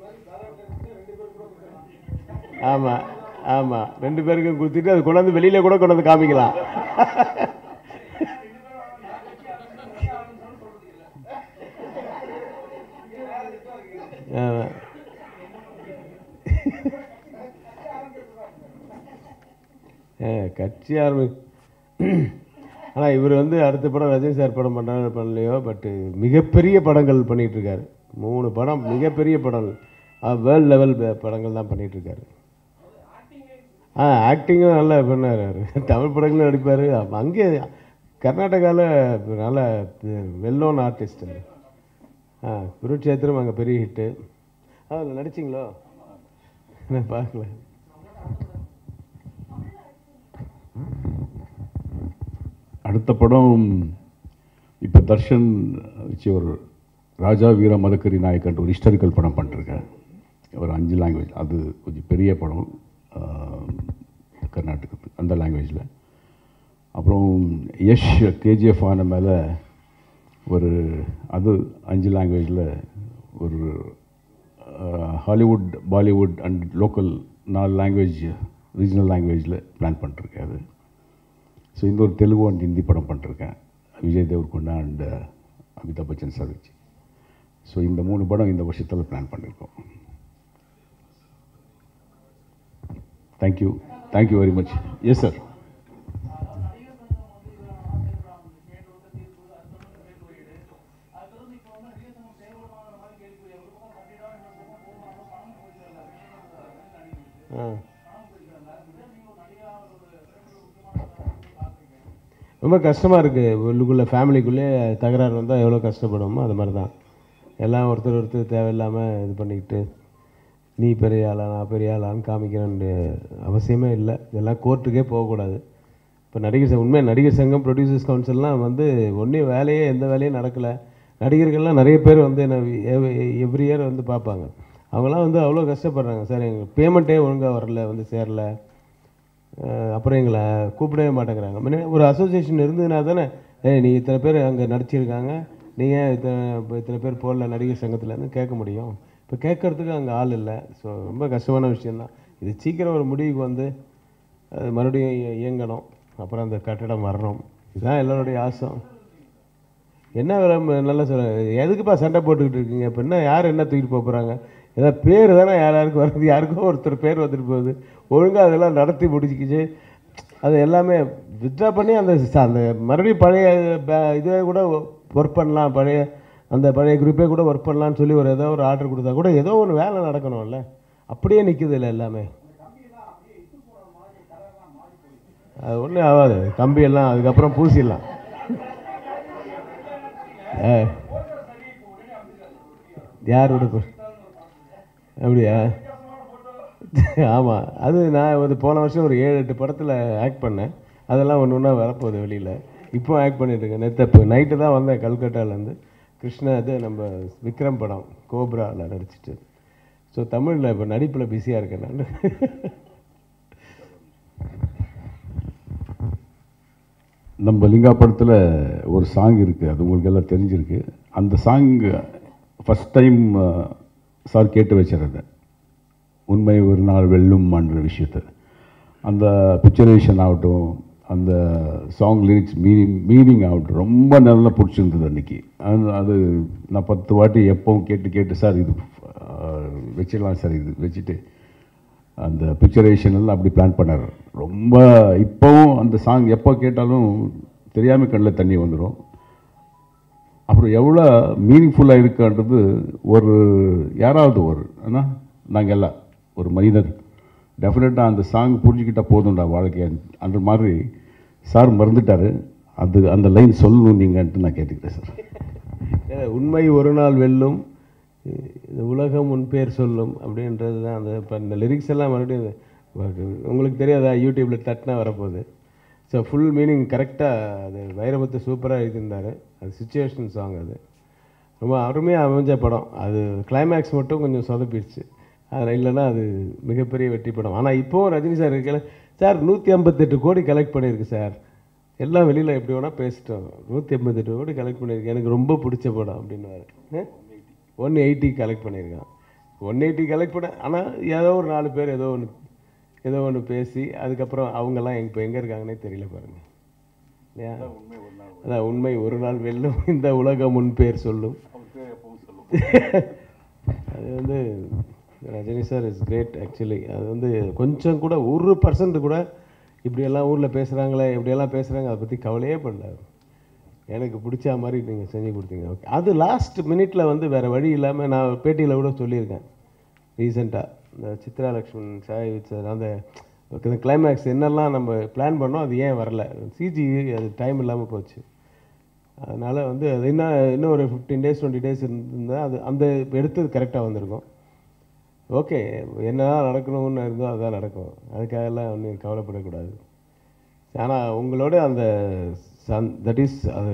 ஆமாம் ஆமாம் ரெண்டு பேருக்கும் குத்திட்டு அது கொண்டாந்து வெளியில் கூட கொண்டாந்து காமிக்கலாம் கட்சி ஆரம்பி ஆனால் இவர் வந்து அடுத்த படம் ரஜினி சார் படம் பண்ணாரு பண்ணலையோ பட்டு மிகப்பெரிய படங்கள் பண்ணிட்டு இருக்காரு மூணு படம் மிகப்பெரிய படங்கள் வேர்ல்ட் லெவல் படங்கள் தான் பண்ணிட்டு இருக்காரு ஆ ஆக்டிங்கும் நல்லா பண்ணார் அவரு. தமிழ் படங்களும் நடிப்பார் அங்கே கர்நாடகாவில் நல்ல வெல் நோன் ஆர்டிஸ்ட் ஆ குருட்சேத்திரம் அங்கே பெரிய ஹிட்டு ஆ அதில் நடிச்சிங்களோ நான் பார்க்கல அடுத்த படம் இப்போ தர்ஷன் வச்சு ஒரு ராஜா வீர மதக்கரி நாயக்கன்ட்டு ஒரு ஹிஸ்டாரிக்கல் படம் பண்ணிருக்கேன் ஒரு அஞ்சு லாங்குவேஜ் அது கொஞ்சம் பெரிய படம் ஆஹ், கர்நாடகத்துக்கு அந்த லாங்குவேஜில் அப்புறம் யஷ் கேஜிஎஃப் ஆன மேலே ஒரு அது அஞ்சு லாங்குவேஜில் ஒரு ஆஹ், ஹாலிவுட் பாலிவுட் அண்ட் லோக்கல் நாலு லாங்குவேஜ் ரீஜனல் லாங்குவேஜில் பிளான் பண்ணிருக்கேன் அது ஸோ இந்த ஒரு தெலுங்கு அண்ட் ஹிந்தி படம் பண்ணிருக்கேன் விஜய் தேவர்கொண்டா அண்ட் அமிதாப் பச்சன் சார் வச்சு ஸோ இந்த மூணு படம் இந்த வருஷத்தில் பிளான் பண்ணியிருக்கோம் thank you thank you very much yes sir ஆ ரொம்ப கஷ்டமாக இருக்குது உள்ளுக்குள்ளே ஃபேமிலிக்குள்ளே தகராறு வந்தால் எவ்வளோ கஷ்டப்படுவோமோ அது மாதிரி தான் எல்லாம் ஒருத்தர் ஒருத்தர் தேவையில்லாமல் இது பண்ணிக்கிட்டு நீ பெரிய ஆளா நான் பெரிய ஆளான்னு காமிக்கிறேன்னு அவசியமே இல்லை இதெல்லாம் கோர்ட்டுக்கே போகக்கூடாது இப்போ நடிகர் சங்கம் உண்மையாக நடிகர் சங்கம் ப்ரொடியூசர்ஸ் கவுன்சில்லாம் வந்து ஒன்றும் வேலையே எந்த வேலையும் நடக்கலை நடிகர்கள்லாம் நிறைய பேர் வந்து என்ன எவ்ரி இயர் வந்து பார்ப்பாங்க அவங்களாம் வந்து அவ்வளோ கஷ்டப்படுறாங்க சார் எங்களுக்கு பேமெண்ட்டே ஒழுங்காக வரல வந்து சேரல அஹ் அப்புறம் எங்களை கூப்பிடவே மாட்டேங்கிறாங்க முன்ன ஒரு அசோசியேஷன் இருந்ததுனா தானே ஏய் நீ இத்தனை பேர் அங்கே நடிச்சிருக்காங்க நீங்கள் இத்தனை இப்போ இத்தனை பேர் போடல நடிகர் சங்கத்துலன்னு கேட்க முடியும் இப்போ கேட்கறதுக்கு அங்கே ஆள் இல்லை ஸோ ரொம்ப கஷ்டமான விஷயந்தான் இது சீக்கிரம் ஒரு முடிவுக்கு வந்து அது மறுபடியும் இய- இயங்கணும் அப்புறம் அந்த கட்டடம் வரணும் இதுதான் எல்லாருடைய ஆசை என்ன வேலை ம- நல்லா சொல்ல எதுக்குப்பா சண்டை போட்டுக்கிட்டு இருக்கீங்க இப்போ என்ன யார் என்ன தூக்கிட்டு போக போகிறாங்க ஏதாவது பேர் தானே யார் யாருக்கு வருது யாருக்கோ ஒருத்தர் பேர் வந்துட்டு போகுது ஒழுங்காக அதெல்லாம் நடத்தி முடிச்சுக்கிச்சு அது எல்லாமே வித்ட்ரா பண்ணி அந்த ச- அந்த மறுபடியும் பழைய ப- இதே கூட ஒர்க் பண்ணலாம் பழைய அந்த பழைய குரூப்பே கூட ஒர்க் பண்ணலாம்னு சொல்லி ஒரு ஏதோ ஒரு ஆர்டர் கொடுத்தா கூட ஏதோ ஒரு வேலை நடக்கணும்ல அப்படியே நிற்குது இல்லை எல்லாமே அது ஒன்றும் ஆகாது கம்பியெல்லாம் அதுக்கப்புறம் பூசிடலாம் ஏ யாரோட போ அப்படியா ஆமாம் அது நான் ஒரு போன வருஷம் ஒரு ஏழு எட்டு படத்தில் ஆக்ட் பண்ணேன் அதெல்லாம் ஒன்று ஒன்றா வரப்போகுது வெளியில் இப்போ ஆக்ட் பண்ணிட்டுருக்கேன் நேற்று இப்போ நைட்டு தான் வந்தேன் கல்கட்டாலேருந்து கிருஷ்ணா இது நம்ம விக்ரம் படம் கோப்ராவில் நடிச்சிட்டு ஸோ தமிழில் இப்போ நடிப்பில் பிஸியாக இருக்கேன் நான் நம்ம லிங்கா படத்தில் ஒரு சாங் இருக்குது அது உங்களுக்கு எல்லாம் தெரிஞ்சிருக்கு அந்த சாங் ஃபஸ்ட் டைம் சார் கேட்டு வச்சிருந்த உண்மை ஒரு நாள் வெல்லும்ன்ற விஷயத்தை அந்த பிக்சரேஷன் ஆகட்டும் அந்த சாங் லிரிக்ஸ் மீனிங் மீனிங் ஆகட்டும் ரொம்ப நல்லா பிடிச்சிருந்தது அன்றைக்கி அது அது நான் பத்து வாட்டி எப்பவும் கேட்டு கேட்டு சார் இது அஹ், வச்சிடலாம் சார் இது வச்சுட்டு அந்த பிக்சரேஷன் எல்லாம் அப்படி பிளான் பண்ணார் ரொம்ப இப்போவும் அந்த சாங் எப்போ கேட்டாலும் தெரியாமல் கண்ணில் தண்ணி வந்துடும் அப்புறம் எவ்வளோ மீனிங்ஃபுல்லாக இருக்குன்றது ஒரு யாராவது ஒரு ஆனால் நாங்கள் எல்லாம் ஒரு மனிதர் டெஃபினட்டாக அந்த சாங் புரிஞ்சுக்கிட்டா போதும்டா வாழ்க்கைய அந்த மாதிரி சார் மறந்துட்டார் அது அந்த லைன் சொல்லணும் நீங்கன்ட்டு நான் கேட்டுக்கிறேன் சார் ஏ, உண்மை ஒரு நாள் வெல்லும் இந்த உலகம் உன் பேர் சொல்லும் அப்படின்றது தான் அந்த இப்போ இந்த லிரிக்ஸ் எல்லாம் மறுபடியும் இது, உங்களுக்கு தெரியாதா யூடியூப்பில் தட்டினா வரப்போகுது ஸோ ஃபுல் மீனிங் கரெக்டாக அது வைரமுத்து சூப்பராக எழுதியிருந்தார் அது சுச்சுவேஷன் சாங் அது ரொம்ப அருமையாக அமைஞ்ச படம் அது கிளைமேக்ஸ் மட்டும் கொஞ்சம் சொதப்பிடுச்சு அது இல்லைன்னா அது மிகப்பெரிய வெற்றி படம் ஆனால் இப்போவும் ரஜினி சார் இருக்கல சார் நூற்றி ஐம்பத்தெட்டு கோடி கலெக்ட் பண்ணியிருக்கு சார் எல்லாம் வெளியில் எப்படி வேணால் பேசிட்டோம் நூற்றி ஐம்பத்தெட்டு கோடி கலெக்ட் பண்ணியிருக்கு எனக்கு ரொம்ப பிடிச்ச படம் அப்படின்னு ஒன் எயிட்டி கலெக்ட் பண்ணியிருக்கான் ஒன் எயிட்டி கலெக்ட் பண்ண ஆனால் ஏதோ ஒரு நாலு பேர் ஏதோ ஒன்று ஏதோ ஒன்று பேசி அதுக்கப்புறம் அவங்கெல்லாம் இப்போ எங்கே இருக்காங்கன்னே தெரியல பாருங்க இல்லையா அதான் உண்மை ஒரு நாள் வெல்லும் இந்த உலகம் முன் பேர் சொல்லும் அது வந்து Rajini sir is great actually அது வந்து கொஞ்சம் கூட ஒரு பர்சன்ட் கூட இப்படியெல்லாம் ஊரில் பேசுகிறாங்களே இப்படியெல்லாம் பேசுகிறாங்க அதை பற்றி கவலையே பண்ணல எனக்கு பிடிச்ச மாதிரி நீங்கள் செஞ்சு கொடுத்தீங்க ஓகே அது லாஸ்ட் மினிட்ல வந்து வேறு வழி இல்லாமல் நான் பேட்டியில் கூட சொல்லியிருக்கேன் ரீசெண்டாக இந்த சித்ரா லக்ஷ்மண் சாய் சார் அந்த இந்த கிளைமேக்ஸ் என்னெல்லாம் நம்ம பிளான் பண்ணோம் அது ஏன் வரல சிஜி அது டைம் இல்லாமல் போச்சு அதனால் வந்து அது இன்னும் இன்னும் ஒரு ஃபிஃப்டீன் டேஸ் டுவெண்ட்டி டேஸ் இருந்தால் அது அந்த எடுத்தது கரெக்டாக வந்திருக்கும் ஓகே என்னதான் நடக்கணும்னு இருந்தோ அதுதான் நடக்கும் அதுக்காகலாம் ஒன்றும் கவலைப்படக்கூடாது ஆனால் உங்களோட அந்த சன் தட் இஸ் அது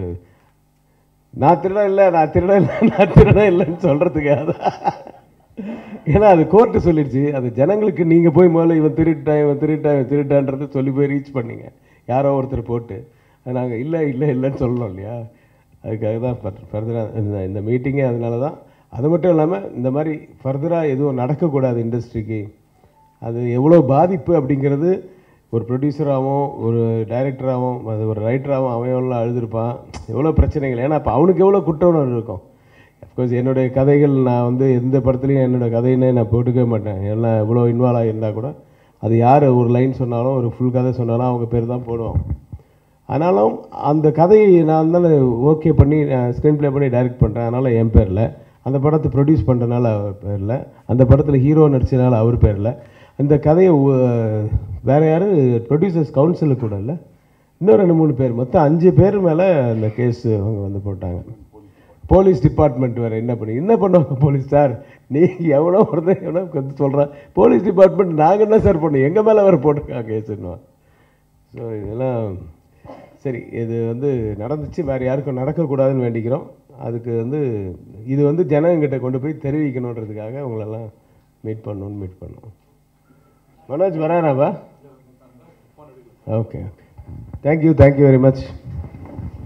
நான் திருட இல்லை நான் திருட இல்லை நான் திருட இல்லைன்னு சொல்கிறதுக்காக தான் ஏன்னா அது கோர்ட்டு சொல்லிடுச்சு அது ஜனங்களுக்கு நீங்கள் போய் முதல்ல இவன் திருட்டான் இவன் திருட்டான் இவன் திருட்டான்றது சொல்லி போய் ரீச் பண்ணீங்க யாரோ ஒருத்தர் போட்டு நாங்கள் இல்லை இல்லை இல்லைன்னு சொல்லணும் இல்லையா அதுக்காக தான் ஃபர்தராக இந்த இந்த மீட்டிங்கே அதனால தான் அது மட்டும் இல்லாமல் இந்த மாதிரி ஃபர்தராக எதுவும் நடக்கக்கூடாது இண்டஸ்ட்ரிக்கு அது எவ்வளோ பாதிப்பு அப்படிங்கிறது ஒரு ப்ரொடியூசராகவும் ஒரு டைரக்டராகவும் அது ஒரு ரைட்டராகவும் அவன் எவ்வளோ அழுதுருப்பான் எவ்வளோ பிரச்சனைகள் ஏன்னா அப்போ அவனுக்கு எவ்வளோ குற்ற உணர்வு இருக்கும் அஃப்கோர்ஸ் என்னுடைய கதைகள் நான் வந்து எந்த படத்துலையும் என்னோடய கதையினே நான் போட்டுக்கவே மாட்டேன் எல்லாம் எவ்வளோ இன்வால்வ் ஆகியிருந்தால் கூட அது யார் ஒரு லைன் சொன்னாலும் ஒரு ஃபுல் கதை சொன்னாலும் அவங்க பேர் தான் போடுவோம் ஆனாலும் அந்த கதையை நான் தானே ஓகே பண்ணி ஸ்க்ரீன் ப்ளே பண்ணி டைரக்ட் பண்ணுறேன் அதனால் என் பேரில் அந்த படத்தை ப்ரொடியூஸ் பண்ணுறனால அவர் பேரில் அந்த படத்தில் ஹீரோ நடிச்சதுனால அவர் பேரில் இந்த கதையை உ- வேற யாரும் ப்ரொடியூசர்ஸ் கவுன்சிலுக்கு கூட இல்லை இன்னும் ரெண்டு மூணு பேர் மொத்தம் அஞ்சு பேர் மேலே அந்த கேஸ் அவங்க வந்து போட்டாங்க போலீஸ் டிபார்ட்மெண்ட் வேறு என்ன பண்ணி என்ன பண்ணுவாங்க போலீஸ் சார் நீ எவனோ ஒருத்தன் எவனோ வந்து சொல்கிறான் போலீஸ் டிபார்ட்மெண்ட் நாங்கள் என்ன சார் பண்ணோம் எங்கள் மேலே வேறு போட்டிருக்காங்க கேஸுன்னுவான் ஸோ இதெல்லாம் சரி இது வந்து நடந்துச்சு வேறு யாருக்கும் நடக்கக்கூடாதுன்னு வேண்டிக்கிறோம் அதுக்கு வந்து இது வந்து ஜனங்கிட்ட கொண்டு போய் தெரிவிக்கணுன்றதுக்காக உங்களெல்லாம் மீட் பண்ணணும்னு மீட் பண்ணோம் மனோஜ் வரானாப்பா okay okay thank you thank you very much